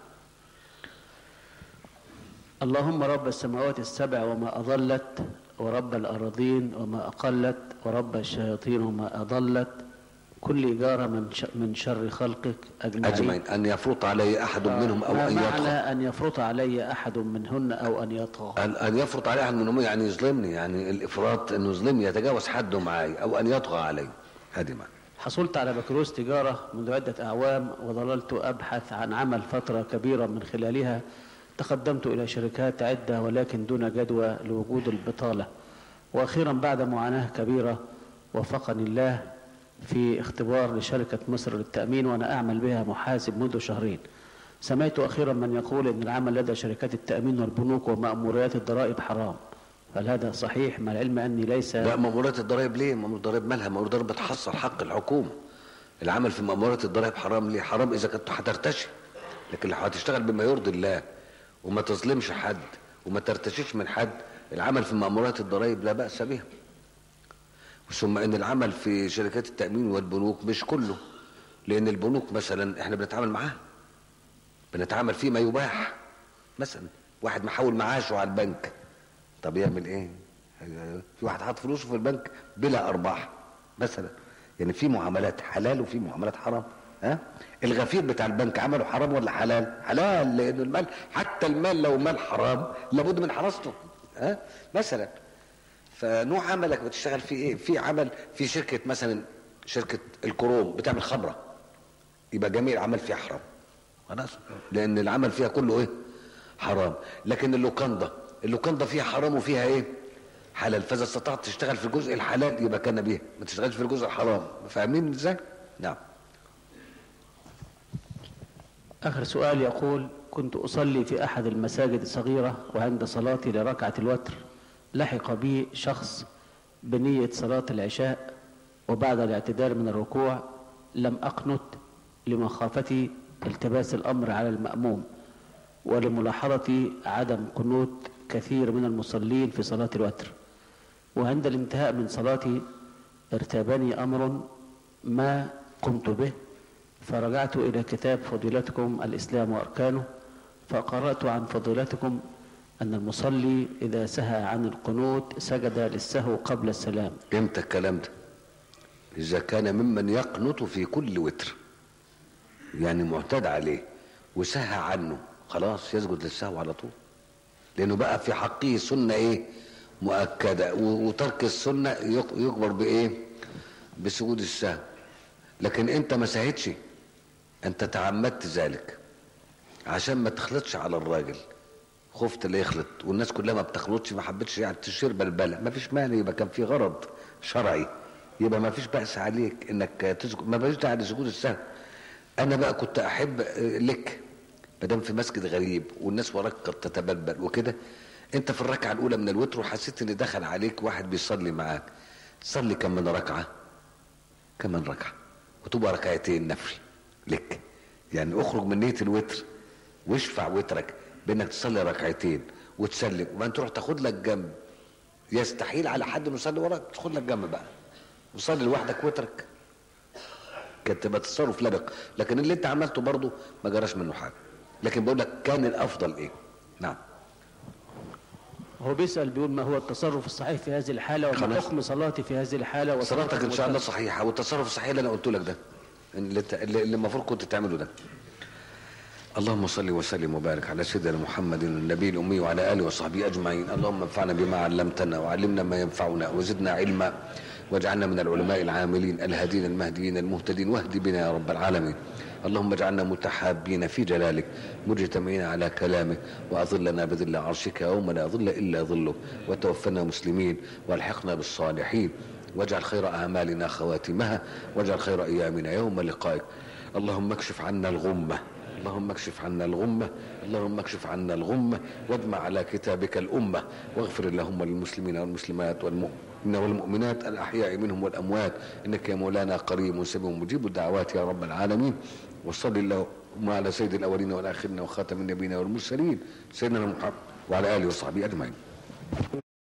اللهم رب السماوات السبع وما أضلت ورب الأراضين وما أقلت ورب الشياطين وما أضلت كل إجارة من ش- من شر خلقك أجمعين اجمعين ان يفرط علي احد منهم او ما ان معنى يطغى أن يفرط علي أحد منهن أو أن يطغى ان ان يفرط علي احد منهم يعني يظلمني يعني الافراط انه يظلمني يتجاوز حده معي او ان يطغى علي هذه معنى حصلت على بكالوريوس تجارة منذ عدة أعوام وظللت أبحث عن عمل فترة كبيرة من خلالها تقدمت إلى شركات عدة ولكن دون جدوى لوجود البطالة وأخيرا بعد معاناة كبيرة وفقني الله في اختبار لشركة مصر للتأمين وأنا أعمل بها محاسب منذ شهرين سمعت أخيرا من يقول أن العمل لدى شركات التأمين والبنوك ومأموريات الضرائب حرام هل هذا صحيح مع العلم أني ليس لا مأمورات الضرائب ليه؟ مأمورات الضرائب مالها؟ مأمورات الضرائب بتحصل حق الحكومة. العمل في مأمورات الضرائب حرام ليه؟ حرام إذا كنت هترتشي. لكن لو هتشتغل بما يرضي الله وما تظلمش حد وما ترتشيش من حد العمل في مأمورات الضرائب لا بأس به. ثم ان العمل في شركات التأمين والبنوك مش كله لأن البنوك مثلا احنا بنتعامل معاها. بنتعامل فيه ما يباح. مثلا واحد محول معاشه على البنك طب يعمل ايه في واحد حاطط فلوسه في البنك بلا ارباح مثلا يعني في معاملات حلال وفي معاملات حرام ها الغفير بتاع البنك عمله حرام ولا حلال حلال لان المال حتى المال لو مال حرام لابد من حراسته ها مثلا فنوع عملك بتشتغل فيه ايه في عمل في شركه مثلا شركه الكروم بتعمل خمره يبقى جميع العمل فيها حرام خلاص لان العمل فيها كله ايه حرام لكن اللوكاندا اللوكاندا فيها حرام وفيها ايه حلال فاذا استطعت تشتغل في الجزء الحلال يبقى كان بيها ما تشتغلش في الجزء الحرام فاهمين ازاي نعم آخر سؤال يقول كنت أصلي في أحد المساجد الصغيرة وعند صلاتي لركعة الوتر لحق بي شخص بنية صلاة العشاء وبعد الاعتدال من الركوع لم أقنت لمخافتي التباس الأمر على المأموم ولملاحظة عدم قنوت كثير من المصلين في صلاة الوتر وعند الانتهاء من صلاتي ارتابني أمر ما قمت به فرجعت إلى كتاب فضيلتكم الإسلام وأركانه فقرأت عن فضيلتكم أن المصلي إذا سهى عن القنوت سجد للسهو قبل السلام امتى الكلام ده اذا كان ممن يقنط في كل وتر يعني معتاد عليه وسهى عنه خلاص يسجد للسهو على طول لانه بقى في حقه سنه ايه مؤكده و- وترك السنه يق- يكبر بايه بسجود السهو لكن انت ما سهيتش انت تعمدت ذلك عشان ما تخلطش على الراجل خفت لا يخلط والناس كلها ما بتخلطش ما حبتش يعني تشير بلبله ما فيش مانع يبقى كان في غرض شرعي يبقى ما فيش بأس عليك انك تسجد ما فيش داعي لسجود السهو انا بقى كنت احب آه، لك ما دام في مسجد غريب والناس وراك قد تتبلبل وكده انت في الركعه الاولى من الوتر وحسيت ان دخل عليك واحد بيصلي معاك صلي كم من ركعه كمان ركعه وتبقى ركعتين نفل لك يعني اخرج من نيه الوتر واشفع وترك بانك تصلي ركعتين وتسلم وبعدين تروح تاخد لك جنب يستحيل على حد انه يصلي وراك تاخد لك جنب بقى وصلي لوحدك وترك كانت تبقى تصرف لبق لكن اللي انت عملته برضه ما جراش منه حاجه لكن بقول لك كان الافضل ايه نعم هو بيسأل بيقول ما هو التصرف الصحيح في هذه الحالة وما خلاص. حكم صلاتي في هذه الحالة وصلاة صلاتك ان شاء الله المتابعة. صحيحه والتصرف الصحيح اللي انا قلت لك ده اللي انت- اللي اللي المفروض كنت تعمله ده اللهم صل وسلم وبارك على سيدنا محمد النبي الامي وعلى اله وصحبه اجمعين اللهم انفعنا بما علمتنا وعلمنا ما ينفعنا وزدنا علما واجعلنا من العلماء العاملين الهادين المهديين المهتدين واهد بنا يا رب العالمين اللهم اجعلنا متحابين في جلالك مجتمعين على كلامك واظلنا بظل عرشك يوم لا ظل الا ظله وتوفنا مسلمين والحقنا بالصالحين واجعل خير اعمالنا خواتمها واجعل خير ايامنا يوم لقائك اللهم اكشف عنا الغمه اللهم اكشف عنا الغمة اللهم اكشف عنا الغمة واجمع على كتابك الأمة واغفر اللهم للمسلمين والمسلمات والمؤمنين والمؤمنات الأحياء منهم والأموات إنك يا مولانا قريب سميع مجيب الدعوات يا رب العالمين وصل اللهم على سيد الأولين والآخرين وخاتم النبيين والمرسلين سيدنا محمد وعلى آله وصحبه أجمعين